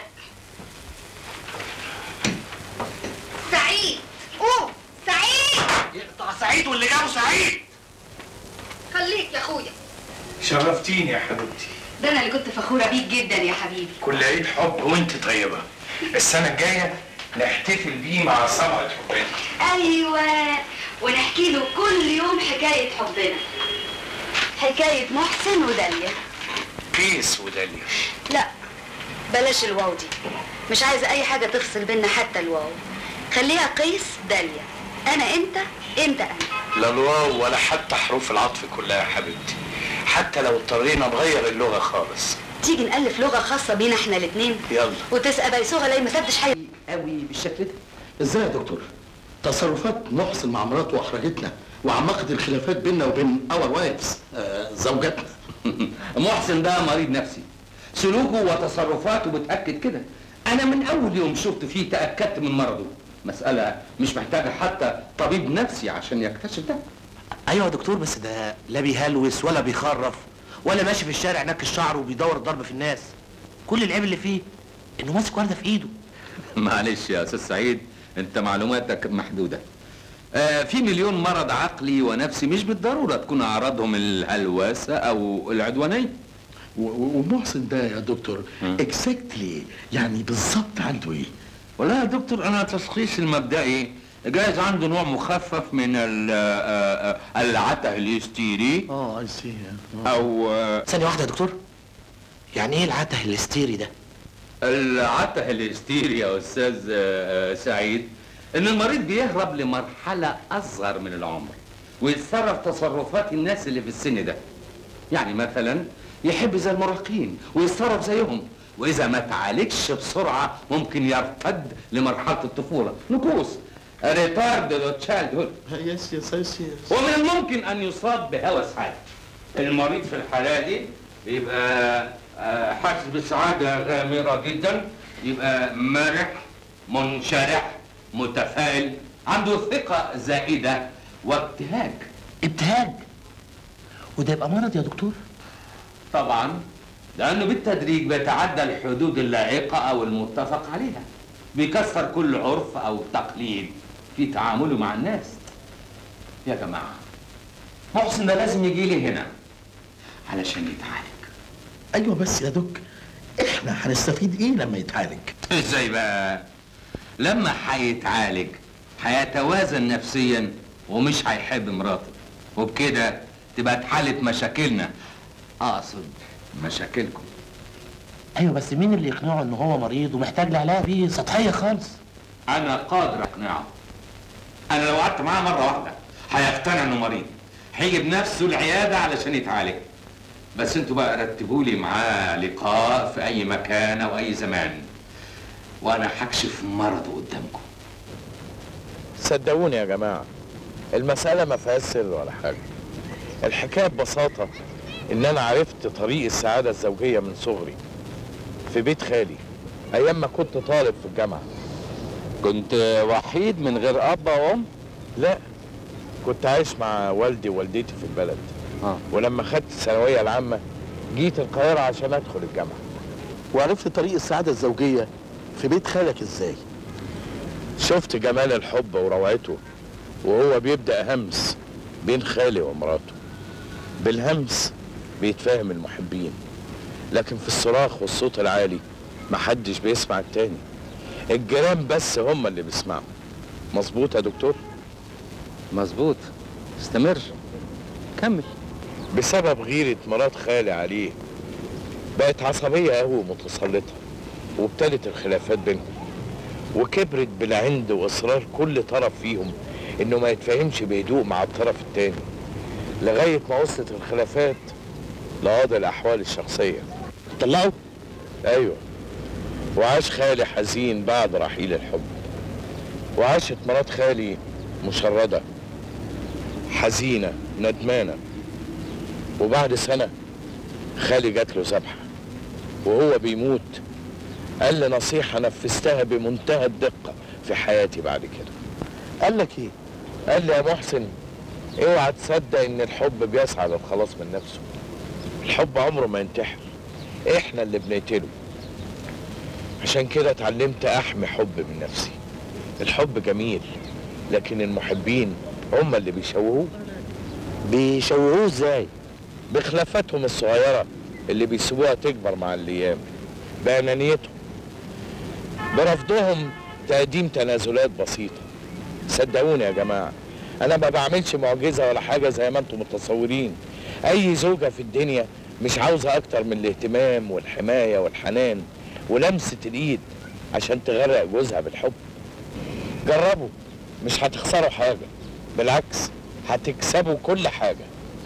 سعيد قوم سعيد يقطع سعيد واللي جابه سعيد خليك يا اخويا شرفتيني يا حبيبتي ده انا اللي كنت فخوره بيك جدا يا حبيبي كل عيد حب وانت طيبة السنة الجاية نحتفل بيه مع صبعة حبنا ايوه ونحكي له كل يوم حكايه حبنا حكايه محسن وداليا كيس وداليا لا بلاش الواو دي مش عايزه اي حاجه تفصل بينا حتى الواو خليها قيس داليا انا انت انت انا لا الواو ولا حتى حروف العطف كلها يا حبيبتي حتى لو اضطرينا نغير اللغة خالص تيجي نألف لغه خاصه بينا احنا الاثنين يلا وتسقى بيسوغه لا ما سدش حاجه قوي بالشكل ده ازاي يا دكتور تصرفات محسن مع مراته احرجتنا وعمقت الخلافات بيننا وبين اور وايفز زوجاتنا محسن ده مريض نفسي سلوكه وتصرفاته بتأكد كده أنا من أول يوم شفت فيه تأكدت من مرضه مسألة مش محتاجة حتى طبيب نفسي عشان يكتشف ده ايوه يا دكتور بس ده لا بيهلوس ولا بيخرف ولا ماشي في الشارع نك الشعر وبيدور ضرب في الناس كل العيب اللي فيه انه ماسك ورده في ايده معلش يا أستاذ سعيد أنت معلوماتك محدودة آه في مليون مرض عقلي ونفسي مش بالضرورة تكون أعراضهم الهلوسة أو العدوانية ومحسن ده يا دكتور اكزاكتلي يعني بالظبط عنده ايه؟ والله يا دكتور انا تشخيص المبدئي جايز عنده نوع مخفف من ال- آه، آه، العته الهستيري اه اي سي او آه، ثانيه واحده يا دكتور يعني ايه العته الهستيري ده العته الهستيري يا استاذ آه، آه، سعيد ان المريض بيهرب لمرحله اصغر من العمر ويتصرف تصرفات الناس اللي في السن ده يعني مثلا يحب زي المراهقين ويتصرف زيهم واذا ما تعالجش بسرعه ممكن يرتد لمرحله الطفوله نكوص ريتارد دو تشايلد هود يس يس يس ومن الممكن ان يصاب بهوس حاد المريض في الحاله دي بيبقى آه، حاسس بسعاده غامره جدا يبقى مرح منشرح متفائل عنده ثقه زائده وابتهاج ابتهاج وده يبقى مرض يا دكتور طبعا لانه بالتدريج بيتعدى الحدود اللائقه او المتفق عليها بيكسر كل عرف او تقليد في تعامله مع الناس يا جماعه محسن ده لازم يجي لي هنا علشان يتعالج ايوه بس يا دك احنا هنستفيد ايه لما يتعالج؟ ازاي بقى لما هيتعالج هيتوازن نفسيا ومش هيحب مراته وبكده تبقى اتحلت مشاكلنا اقصد مشاكلكم ايوه بس مين اللي يقنعه ان هو مريض ومحتاج لعلاج دي سطحيه خالص انا قادر اقنعه انا لو قعدت معاه مره واحده هيقتنع انه مريض هيجي بنفسه العياده علشان يتعالج بس انتوا بقى رتبوا لي معاه لقاء في اي مكان او اي زمان وانا هكشف مرضه قدامكم صدقوني يا جماعة المسألة ما فيهاش سر ولا حاجة الحكاية ببساطة إن أنا عرفت طريق السعادة الزوجية من صغري في بيت خالي أيام ما كنت طالب في الجامعة كنت وحيد من غير اب وام لا كنت عايش مع والدي ووالدتي في البلد آه. ولما خدت الثانوية العامة جيت القاهرة عشان أدخل الجامعة وعرفت طريق السعادة الزوجية في بيت خالك ازاي شفت جمال الحب وروعته وهو بيبدأ همس بين خالي ومراته بالهمس بيتفاهم المحبين لكن في الصراخ والصوت العالي محدش بيسمع التاني الجيران بس هم اللي بيسمعوا مظبوط يا دكتور مظبوط استمر كمل بسبب غيرة مرات خالي عليه بقت عصبية قوي ومتسلطة وابتدت الخلافات بينهم وكبرت بالعند واصرار كل طرف فيهم انه ما يتفاهمش بهدوء مع الطرف التاني لغاية ما وصلت الخلافات لقاضي الأحوال الشخصية طلعوا؟ أيوة وعاش خالي حزين بعد رحيل الحب وعاشت مرات خالي مشردة حزينة ندمانة وبعد سنة خالي جات له ذبحة وهو بيموت قال لي نصيحة نفذتها بمنتهى الدقة في حياتي بعد كده قال لك ايه قال لي يا محسن اوعى تصدق ان الحب بيسعى للخلاص من نفسه الحب عمره ما ينتحر احنا اللي بنقتله عشان كده اتعلمت احمي حب من نفسي الحب جميل لكن المحبين هم اللي بيشوهوه بيشوهوه ازاي بخلافاتهم الصغيرة اللي بيسيبوها تكبر مع الايام بأنانيتهم برفضهم تقديم تنازلات بسيطة صدقوني يا جماعة أنا ما بعملش معجزة ولا حاجة زي ما أنتم متصورين أي زوجة في الدنيا مش عاوزة أكتر من الاهتمام والحماية والحنان ولمسة الإيد عشان تغرق جوزها بالحب جربوا مش هتخسروا حاجة بالعكس هتكسبوا كل حاجة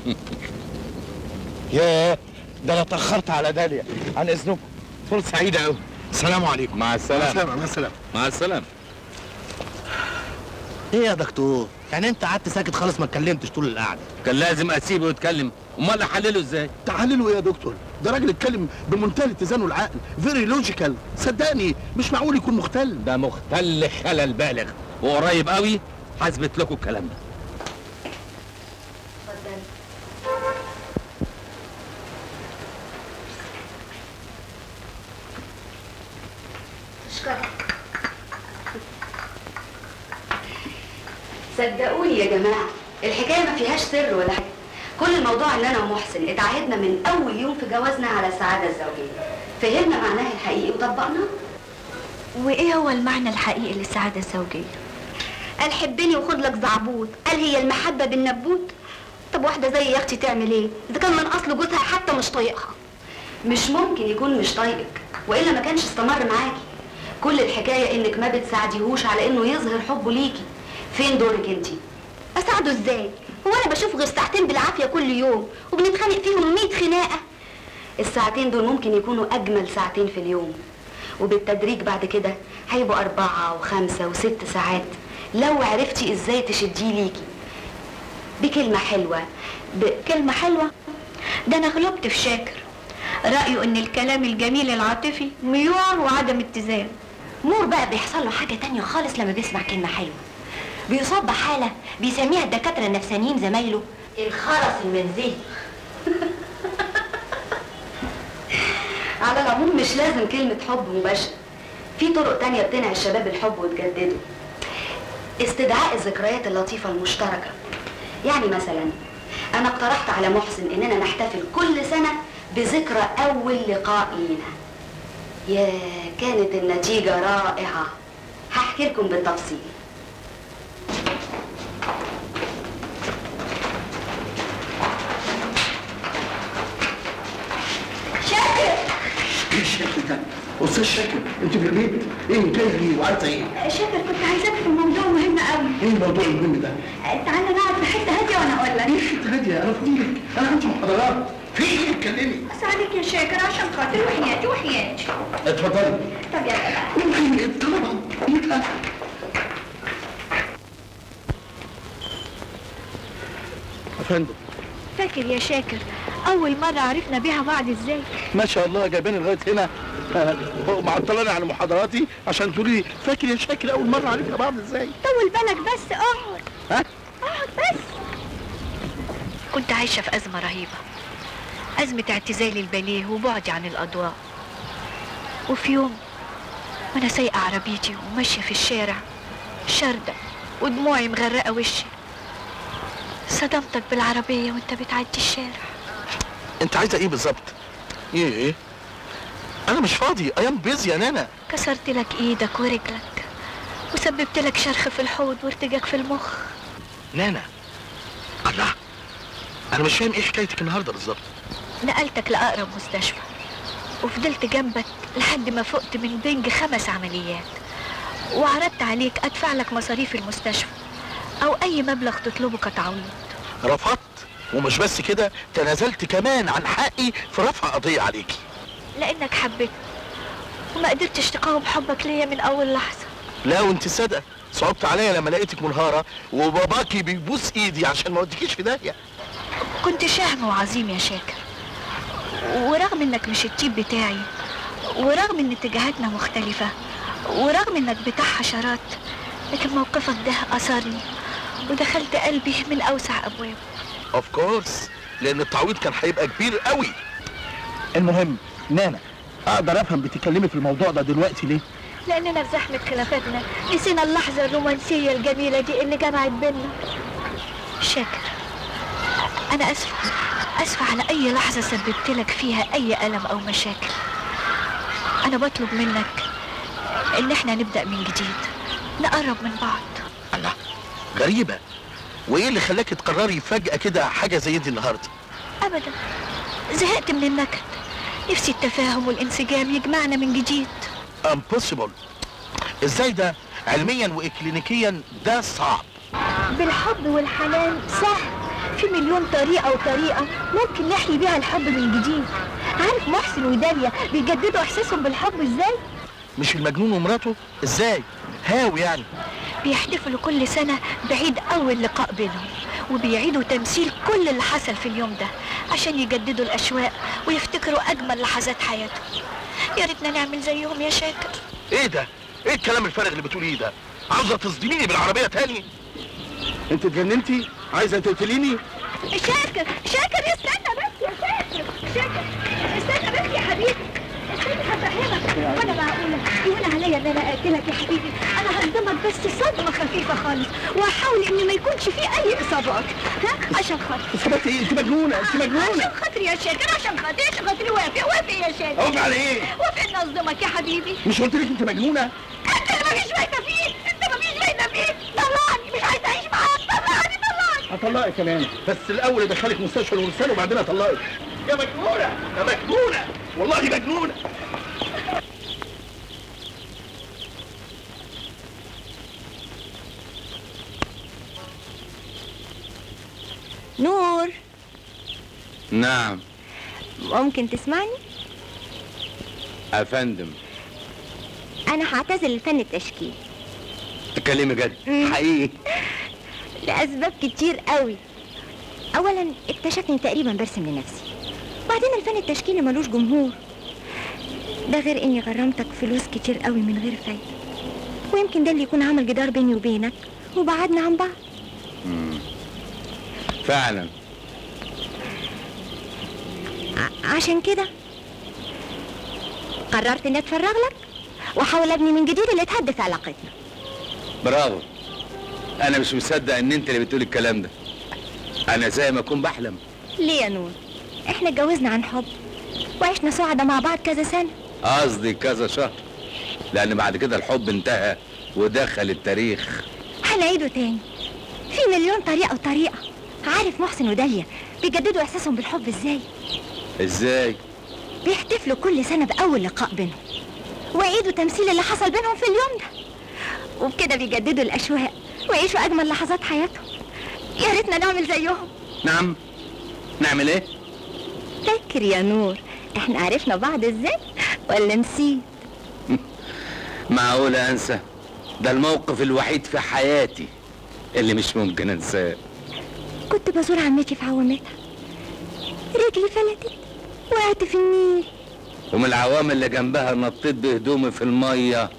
ياه ده انا اتاخرت على داليا عن اذنكم فرصه سعيده قوي السلام عليكم مع السلامة مع السلامه مع السلامة ايه يا دكتور يعني انت قعدت ساكت خالص ما اتكلمتش طول القعده كان لازم اسيبه يتكلم امال احلله ازاي تعالوا ايه يا دكتور ده راجل اتكلم بمنتهى الاتزان والعقل فيري لوجيكال صدقني مش معقول يكون مختل ده مختل خلل بالغ وقريب قوي هثبت لكم الكلام ده اشكرك صدقوني يا جماعة الحكاية ما فيهاش سر ولا حاجة كل الموضوع ان انا ومحسن اتعهدنا من اول يوم في جوازنا على السعادة الزوجية فهمنا معناها الحقيقي وطبقناه وايه هو المعنى الحقيقي للسعادة الزوجية؟ قال حبني وخد لك زعبوط قال هي المحبة بالنبوت طب واحدة زي يا اختي تعمل ايه اذا كان من اصل جوزها حتى مش طايقها مش ممكن يكون مش طايقك والا ما كانش استمر معاكي كل الحكاية انك ما بتساعديهوش على انه يظهر حبه ليكي فين دورك انتي اساعده ازاي هو انا بشوف غير ساعتين بالعافية كل يوم وبنتخانق فيهم 100 خناقة الساعتين دول ممكن يكونوا أجمل ساعتين في اليوم وبالتدريج بعد كده هيبقوا أربعة وخمسة وست ساعات لو عرفتي إزاي تشديه ليكي بكلمة حلوة بكلمة حلوة ده أنا غلبت في شاكر رأيه إن الكلام الجميل العاطفي ميوع وعدم اتزان نور بقى بيحصل له حاجة تانية خالص لما بيسمع كلمة حلوة بيصاب بحالة بيسميها الدكاترة النفسانيين زمايله الخرس المنزلي على العموم مش لازم كلمة حب مباشرة في طرق تانية بتنعي الشباب الحب وتجدده استدعاء الذكريات اللطيفة المشتركة يعني مثلا أنا اقترحت على محسن إننا نحتفل كل سنة بذكرى أول لقاء لينا يا كانت النتيجة رائعة هحكي لكم بالتفصيل شاكر الشكل استاذ شاكر انت في البيت ايه جايه ليه وعايزه ايه؟ شاكر كنت عايزاك في موضوع مهم قوي ايه الموضوع المهم ده؟ تعالى نقعد في حته هاديه وانا اقول لك ايه حته هاديه انا فضيلك انا عندي محاضرات في ايه اتكلمي بس عليك يا شاكر عشان خاطر وحياتي وحياتي اتفضلي طب يلا بقى طبعا انت يا فندم فاكر يا شاكر اول مره عرفنا بيها بعض ازاي ما شاء الله جايباني لغايه هنا آه، معطلاني عن محاضراتي عشان تقولي لي فاكر يا شاكر اول مره عرفنا بعض ازاي؟ طول بالك بس اقعد ها؟ اقعد بس كنت عايشه في ازمه رهيبه ازمه اعتزالي الباليه وبعدي عن الاضواء وفي يوم وانا سايقه عربيتي وماشيه في الشارع شارده ودموعي مغرقه وشي صدمتك بالعربيه وانت بتعدي الشارع انت عايزه ايه بالظبط؟ ايه ايه؟ انا مش فاضي ايام بيزي يا نانا كسرت لك ايدك ورجلك وسببت لك شرخ في الحوض وارتجاج في المخ نانا الله انا مش فاهم ايه حكايتك النهارده بالظبط نقلتك لأقرب مستشفى وفضلت جنبك لحد ما فقت من بنج خمس عمليات وعرضت عليك أدفع لك مصاريف المستشفى أو أي مبلغ تطلبه كتعويض رفضت ومش بس كده تنازلت كمان عن حقي في رفع قضيه عليكي لأنك حبيت وما قدرتش تقاوم حبك ليا من أول لحظة لا وانت صادقه صعبت عليا لما لقيتك منهاره وباباكي بيبوس ايدي عشان ما اوديكيش في داهيه كنت شهم وعظيم يا شاكر ورغم انك مش التيب بتاعي ورغم ان اتجاهاتنا مختلفة ورغم انك بتاع حشرات لكن موقفك ده اثرني ودخلت قلبي من اوسع ابوابه اوف كورس لان التعويض كان هيبقى كبير قوي المهم نانا اقدر افهم بتتكلمي في الموضوع ده دلوقتي ليه لاننا في زحمة خلافاتنا نسينا اللحظة الرومانسية الجميلة دي اللي جمعت بينا شاكر انا اسفة اسفة على اي لحظة سببت لك فيها اي الم او مشاكل انا بطلب منك ان احنا نبدأ من جديد نقرب من بعض الله غريبه وايه اللي خلاك تقرري فجاه كده حاجه زي دي النهارده ابدا زهقت من النكد نفسي التفاهم والانسجام يجمعنا من جديد امبوسيبل ازاي ده علميا واكلينيكيا ده صعب بالحب والحنان سهل في مليون طريقة وطريقة ممكن نحيي بيها الحب من جديد عارف محسن وداليا بيجددوا احساسهم بالحب ازاي مش المجنون ومراته ازاي هاو يعني بيحتفلوا كل سنة بعيد أول لقاء بينهم وبيعيدوا تمثيل كل اللي حصل في اليوم ده عشان يجددوا الأشواق ويفتكروا أجمل لحظات حياتهم يا ريتنا نعمل زيهم يا شاكر ايه ده ايه الكلام الفارغ اللي بتقوليه ده عاوزه تصدميني بالعربيه تاني انت اتجننتي عايزه تقتليني شاكر شاكر استنى بس يا شاكر شاكر استنى بس يا حبيبي استنى هفهمك وانا معقولة يهون عليا ان انا اقتلك يا حبيبي انا هصدمك بس صدمة خفيفة خالص وهحاول ان ما يكونش فيه اي اصابات ها عشان خاطر اثبتي ايه انت مجنونه انت مجنونه عشان خاطري يا شاكر عشان خاطري عشان خاطري وافق وافق يا شاكر أوافق على إيه؟ وافق ان اصدمك يا حبيبي مش قلت لك انت مجنونه انت اللي مفيش فايدة فيك انت مفيش فايدة فيك طلعني مش عايز اعيش معاك طلعني طلعني هطلقك كمان بس الاول ادخلك مستشفى الورسان وبعدين اطلقك يا مجنونه يا مجنونه والله مجنونه نور نعم ممكن تسمعني افندم انا هعتزل الفن التشكيلي تكلمي جد مم. حقيقي لاسباب كتير قوي اولا اكتشفت اني تقريبا برسم لنفسي بعدين الفن التشكيلي ملوش جمهور ده غير اني غرمتك فلوس كتير قوي من غير فايده ويمكن ده اللي يكون عمل جدار بيني وبينك وبعدنا عن بعض مم. فعلا ع- عشان كده قررت اني اتفرغ لك واحاول ابني من جديد اللي تهدف علاقتنا برافو انا مش مصدق ان انت اللي بتقول الكلام ده انا زي ما اكون بحلم ليه يا نور احنا اتجوزنا عن حب وعشنا سعداء مع بعض كذا سنه قصدي كذا شهر لان بعد كده الحب انتهى ودخل التاريخ هنعيده تاني في مليون طريقه وطريقه عارف محسن وداليا بيجددوا احساسهم بالحب ازاي ازاي بيحتفلوا كل سنه باول لقاء بينهم ويعيدوا تمثيل اللي حصل بينهم في اليوم ده وبكده بيجددوا الأشواق ويعيشوا أجمل لحظات حياتهم يا ريتنا نعمل زيهم نعم نعمل ايه فاكر يا نور احنا عرفنا بعض ازاي ولا نسيت معقول انسى ده الموقف الوحيد في حياتي اللي مش ممكن انساه كنت بزور عمتي في عوامتها رجلي فلتت وقعت في النيل ومن العوام اللي جنبها نطيت بهدومي في الميه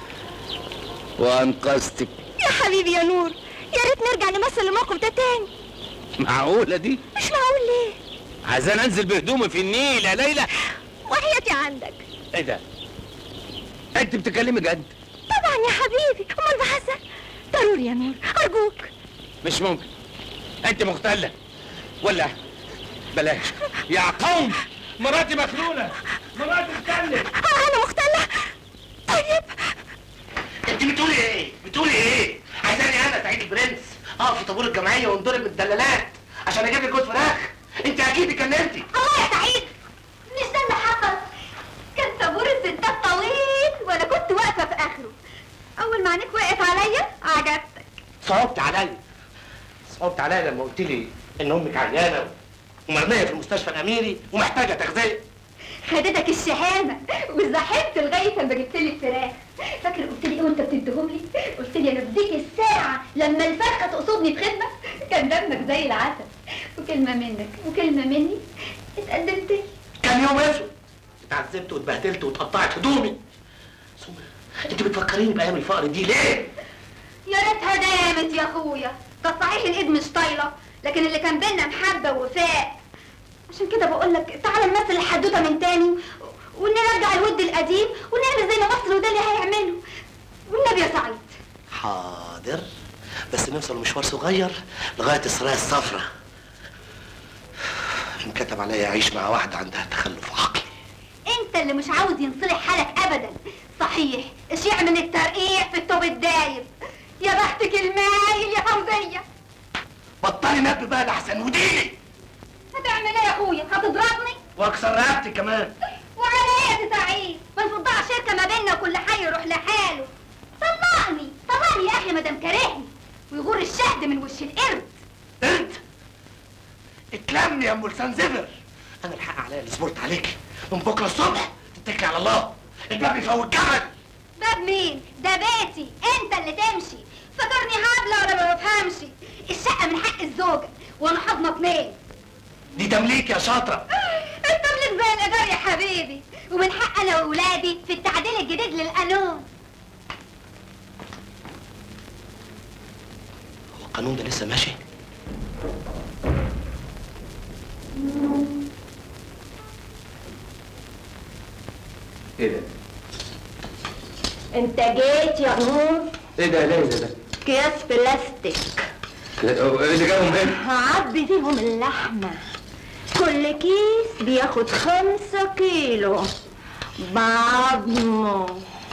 وانقذتك يا حبيبي يا نور يا ريت نرجع نمثل الموقف ده تاني معقوله دي مش معقول ليه عايزان انزل بهدومي في النيل يا ليلى وحياتي عندك ايه ده انت بتتكلمي جد طبعا يا حبيبي امال بحسن ضروري يا نور ارجوك مش ممكن انت مختله ولا بلاش يا قوم مراتي مخلوله مراتي اتكلم انا مختله طيب انت بتقولي ايه؟ بتقولي ايه؟ عايزاني انا سعيد البرنس اقف في طابور الجمعيه وانضرب من الدلالات عشان اجيب لك جوز فراخ انت اكيد اتجننتي الله يا سعيد مش ده اللي حصل كان طابور الستات طويل وانا كنت واقفه في اخره اول ما عينيك وقعت عليا عجبتك صعبت عليا صعبت عليا لما قلت لي ان امك عيانه ومرميه في المستشفى الاميري ومحتاجه تغذيه خدتك الشهامه وزحمت لغايه لما جبت لي الفراخ فاكر قلت لي ايه وانت بتديهم لي قلت لي انا بديك الساعه لما الفرخه تقصدني بخدمه كان دمك زي العسل وكلمه منك وكلمه مني اتقدمت لي كان يوم اسود اتعذبت واتبهدلت واتقطعت هدومي ثم انت بتفكريني بايام الفقر دي ليه؟ يا ريتها دامت يا اخويا ده صحيح الايد مش طايله لكن اللي كان بينا محبه ووفاء عشان كده بقول لك تعالى نمثل الحدوته من تاني ونرجع الود القديم ونعمل زي ما مصر وده اللي هيعمله والنبي يا سعيد حاضر بس نوصل مشوار صغير لغايه السرايا الصفراء انكتب عليا اعيش مع واحده عندها تخلف عقلي انت اللي مش عاوز ينصلح حالك ابدا صحيح اشيع من الترقيع في التوب الدايب يا بختك المايل يا فوزيه بطلي نب بقى لحسن وديني هتعمل ايه يا اخويا هتضربني واكسر رقبتي كمان وعلى ايه يا سعيد ما نفضع شركه ما بيننا وكل حي يروح لحاله طلقني طلقني يا اخي ما دام كارهني ويغور الشهد من وش القرد انت اتلمني يا ام لسان زفر انا الحق عليا اللي صبرت عليك من بكره الصبح تتكلي على الله الباب يفوت جمل باب مين ده بيتي انت اللي تمشي فكرني هبله ولا ما بفهمش الشقه من حق الزوجه وانا حاضنه اتنين دي تمليك يا شاطره التملك زي الايجار يا حبيبي ومن حق انا واولادي في التعديل الجديد للقانون هو القانون ده لسه ماشي ايه ده انت جيت يا نور ايه ده ليه ده اكياس بلاستيك اللي جابهم هنا هعبي فيهم اللحمة كل كيس بياخد خمسة كيلو بعظمه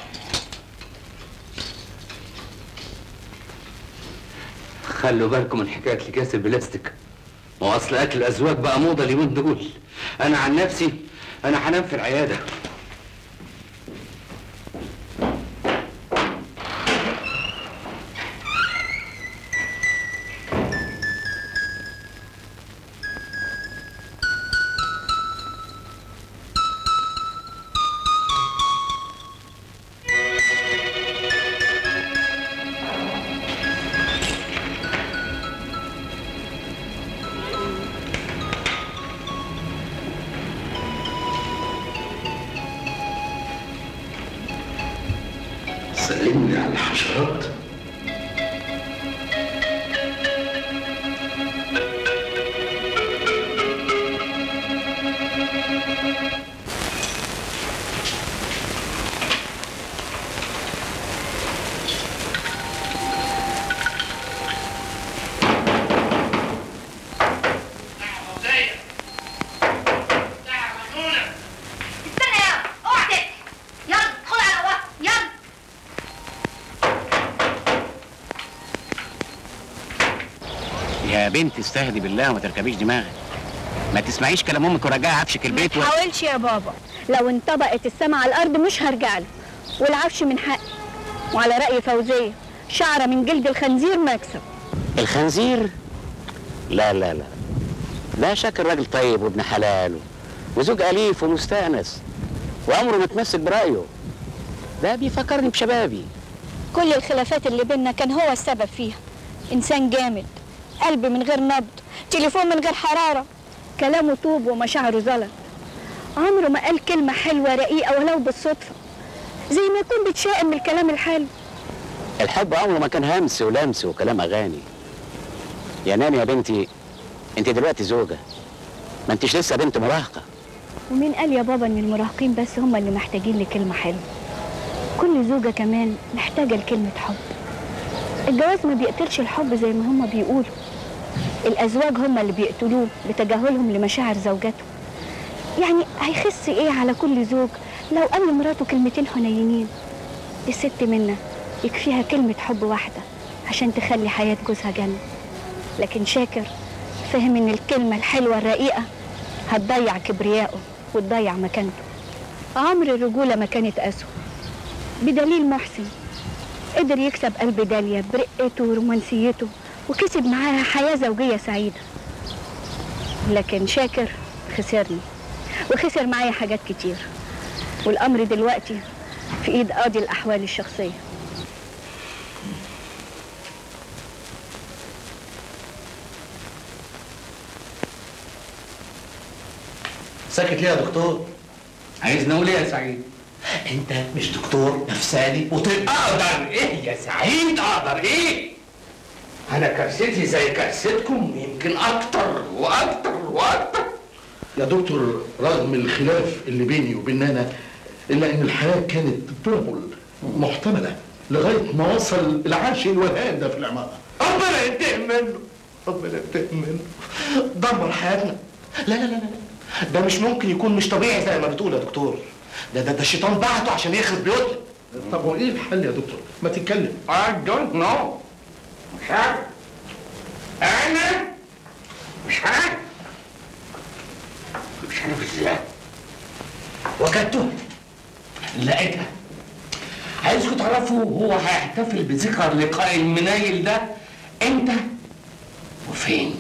خلوا بالكم من حكايه الاكياس البلاستيك ما هو اصل اكل الازواج بقى موضه اليومين دول انا عن نفسي انا هنام في العياده سلمني على الحشرات استنى يا اوعى تفتح يلا ادخل على وقت يلا يا بنت استهدي بالله وما تركبيش دماغك ما تسمعيش كلام امك ورجعي عفشك البيت و... حاولش يا بابا لو انطبقت السما على الارض مش هرجع له والعفش من حقي وعلى رأي فوزية شعرة من جلد الخنزير مكسب الخنزير لا لا لا ده شاكر راجل طيب وابن حلال وزوج أليف ومستأنس وعمره ما تمسك برأيه ده بيفكرني بشبابي كل الخلافات اللي بينا كان هو السبب فيها إنسان جامد قلب من غير نبض تليفون من غير حرارة كلامه طوب ومشاعره زلط عمره ما قال كلمة حلوة رقيقة ولو بالصدفة زي ما يكون بيتشائم من الكلام الحلو الحب عمره ما كان همس ولمس وكلام أغاني يا ناني يا بنتي انت دلوقتي زوجة ما انتش لسه بنت مراهقة ومين قال يا بابا ان المراهقين بس هم اللي محتاجين لكلمة حلوة كل زوجة كمان محتاجة لكلمة حب الجواز ما بيقتلش الحب زي ما هم بيقولوا الأزواج هم اللي بيقتلوه بتجاهلهم لمشاعر زوجاتهم يعني هيخس ايه على كل زوج لو قال لمراته كلمتين حنينين الست منا يكفيها كلمة حب واحدة عشان تخلي حياة جوزها جنة لكن شاكر فهم ان الكلمة الحلوة الرقيقة هتضيع كبريائه وتضيع مكانته عمر الرجولة ما كانت أسوأ بدليل محسن قدر يكسب قلب داليا برقته ورومانسيته وكسب معاها حياة زوجية سعيدة لكن شاكر خسرني وخسر معايا حاجات كتير والأمر دلوقتي في إيد قاضي الأحوال الشخصية ساكت ليه يا دكتور؟ عايز نقول ايه يا سعيد؟ انت مش دكتور نفساني وطب اقدر ايه يا سعيد اقدر ايه؟ انا كرستي زي كرستكم يمكن اكتر واكتر واكتر يا دكتور رغم الخلاف اللي بيني وبين نانا الا ان الحياه كانت ترمل محتمله لغايه ما وصل العاشق الوهان ده في العماره ربنا ينتقم منه ربنا ينتقم منه دمر حياتنا لا لا لا لا ده مش ممكن يكون مش طبيعي زي ما بتقول يا دكتور ده ده ده الشيطان بعته عشان يخرب بيوتنا طب وايه الحل يا دكتور؟ ما تتكلم I don't know مش عارف انا مش عارف مش عارف ازاي وجدته لقيتها عايزكم تعرفوا هو هيحتفل بذكرى اللقاء المنايل ده امتى وفين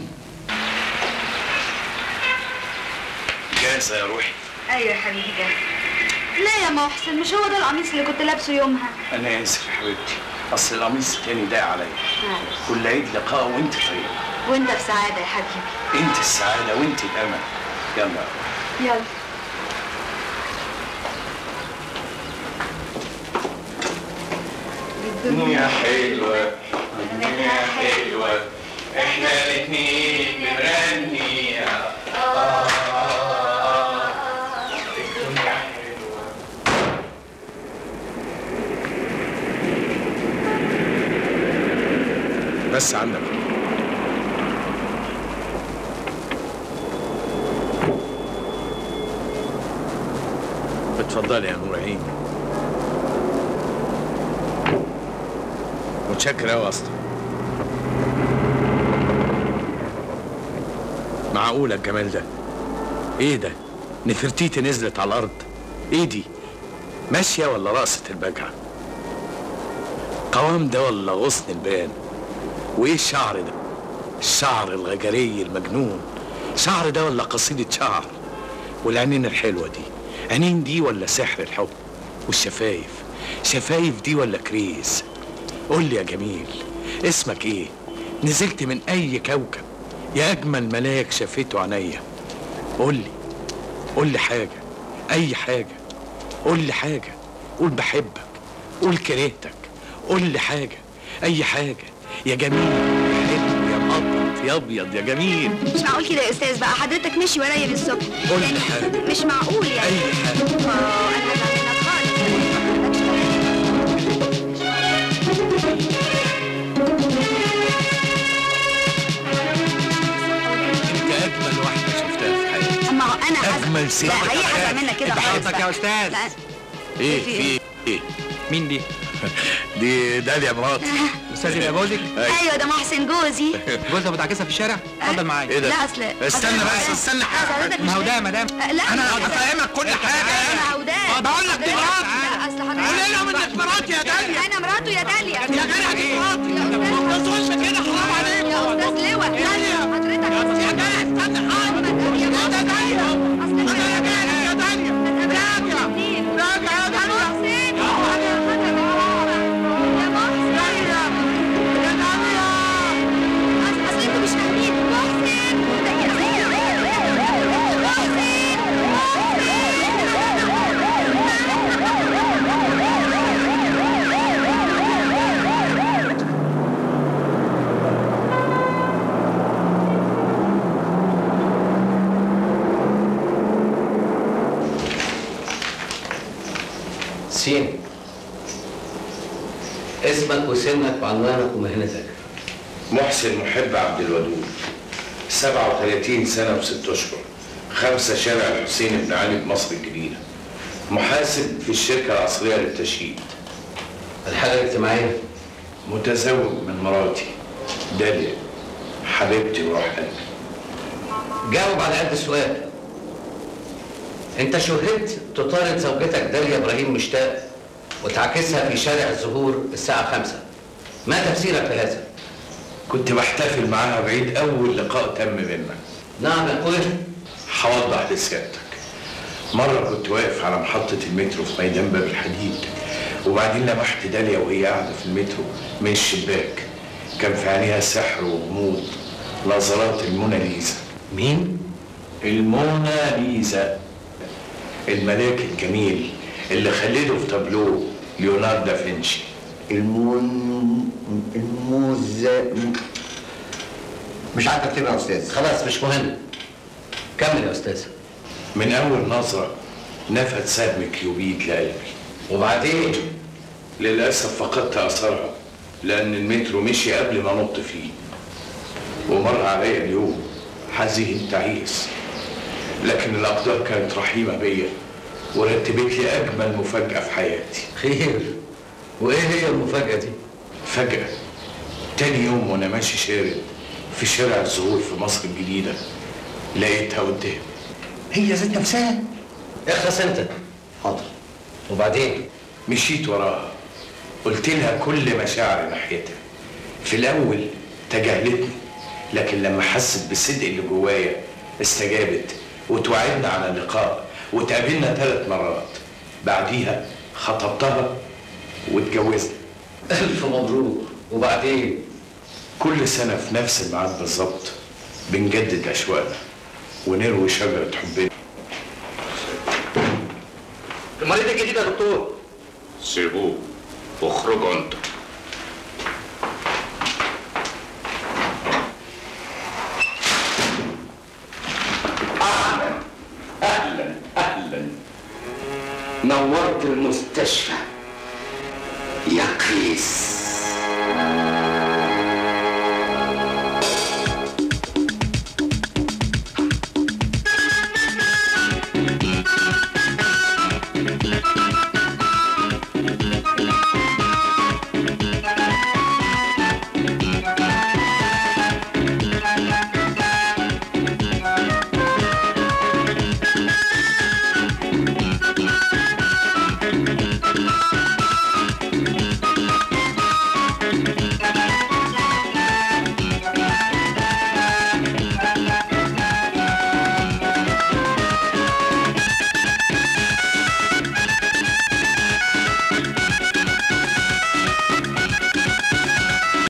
جاهزة يا روحي ايوه يا حبيبي جاهز لا يا محسن مش هو ده القميص اللي كنت لابسه يومها انا اسف يا حبيبتي اصل القميص التاني ضاق عليا كل عيد لقاء وانت طيبه وانت في سعاده يا حبيبي انت السعاده وانت الامل يلا يلا يا حلوة يا حلوة احنا الاتنين بنغني آه الدنيا حلوة بس عنك اتفضلي يا نور عيني متشكر قوي اصلا معقولة الجمال ده ايه ده نفرتيتي نزلت على الارض ايه دي ماشية ولا رقصة البجعة قوام ده ولا غصن البان وايه الشعر ده الشعر الغجري المجنون شعر ده ولا قصيدة شعر والعينين الحلوة دي عينين دي ولا سحر الحب والشفايف شفايف دي ولا كريز قول لي يا جميل اسمك ايه نزلت من اي كوكب يا اجمل ملاك شافته عينيا قول لي قول لي حاجه اي حاجه قول لي حاجه قول بحبك قول كرهتك قول لي حاجه اي حاجه يا جميل يا حلو يا مقطط يا ابيض يا جميل مش معقول كده يا استاذ بقى حضرتك ماشي ورايا من الصبح قول لي حاجه مش معقول يعني اي حاجه اه انا هزعل منك انت اجمل واحده شفتها في حياتي ما هو انا هزعل اجمل ست لا هي هزعل منك كده انت خالص حضرتك بقى. يا استاذ لا. ايه في في ايه مين دي دي داليا مراتي استاذ يبقى جوزك ايوه ده محسن جوزي جوزها بتعكسها في الشارع اتفضل معايا إيه ده؟ لا، أصل- استنى حضرتك- بس استنى حضرتك ما هو مش ده فاهم. مدام أه، لا، انا حضرتك- هفهمك كل حاجه انا عوداه بقول لك دي مراتي لا اصل حضرتك قولي لهم انك مراتي يا داليا انا مراته يا داليا يا جدع دي مراتي ما تقولش كده حرام عليك يا استاذ لواء حضرتك يا جدع استنى حاضر يا داليا يا داليا يا داليا راجع يا داليا اصل انتوا مش فاهمين محسن سين اسمك وسنك وعنوانك ومهنتك محسن محب عبد الودود 37 سنة وست أشهر خمسة شارع الحسين بن علي بمصر الجديدة محاسب في الشركة العصرية للتشييد الحالة الاجتماعية متزوج من مراتي داليا حبيبتي وروح قلبي جاوب على قد السؤال انت شهدت تطارد زوجتك داليا ابراهيم مشتاق وتعكسها في شارع الزهور الساعة خمسة ما تفسيرك لهذا؟ كنت بحتفل معاها بعيد أول لقاء تم بينا نعم يا أخويا هوضح لسيادتك مرة كنت واقف على محطة المترو في ميدان باب الحديد وبعدين لمحت داليا وهي قاعدة في المترو من الشباك كان في عينيها سحر وغموض نظرات الموناليزا مين؟ الموناليزا الملاك الجميل اللي خلده في تابلوه ليوناردو دافنشي المون الموز مش عارف اكتبها يا استاذ خلاص مش مهم كمل يا استاذ من أول نظرة نفت سهم كيوبيد لقلبي وبعدين للأسف فقدت أثرها لأن المترو مشي قبل ما نط فيه ومر عليا اليوم حزين تعيس لكن الأقدار كانت رحيمة بيا ورتبت لي أجمل مفاجأة في حياتي خير وإيه هي المفاجأة دي؟ فجأة تاني يوم وأنا ماشي شارد في شارع الزهور في مصر الجديدة لقيتها قدامي هي ذات نفسها اخلص انت حاضر وبعدين مشيت وراها قلت لها كل مشاعري ناحيتها في الأول تجاهلتني لكن لما حست بالصدق اللي جوايا استجابت وتوعدنا على اللقاء وتقابلنا ثلاث مرات بعديها خطبتها واتجوزنا ألف مبروك وبعدين كل سنة في نفس الميعاد بالظبط بنجدد أشواقنا ونروي شجرة حبنا المريض الجديد يا دكتور سيبوه واخرجوا انتوا اهلا اهلا نورت المستشفى يا قيس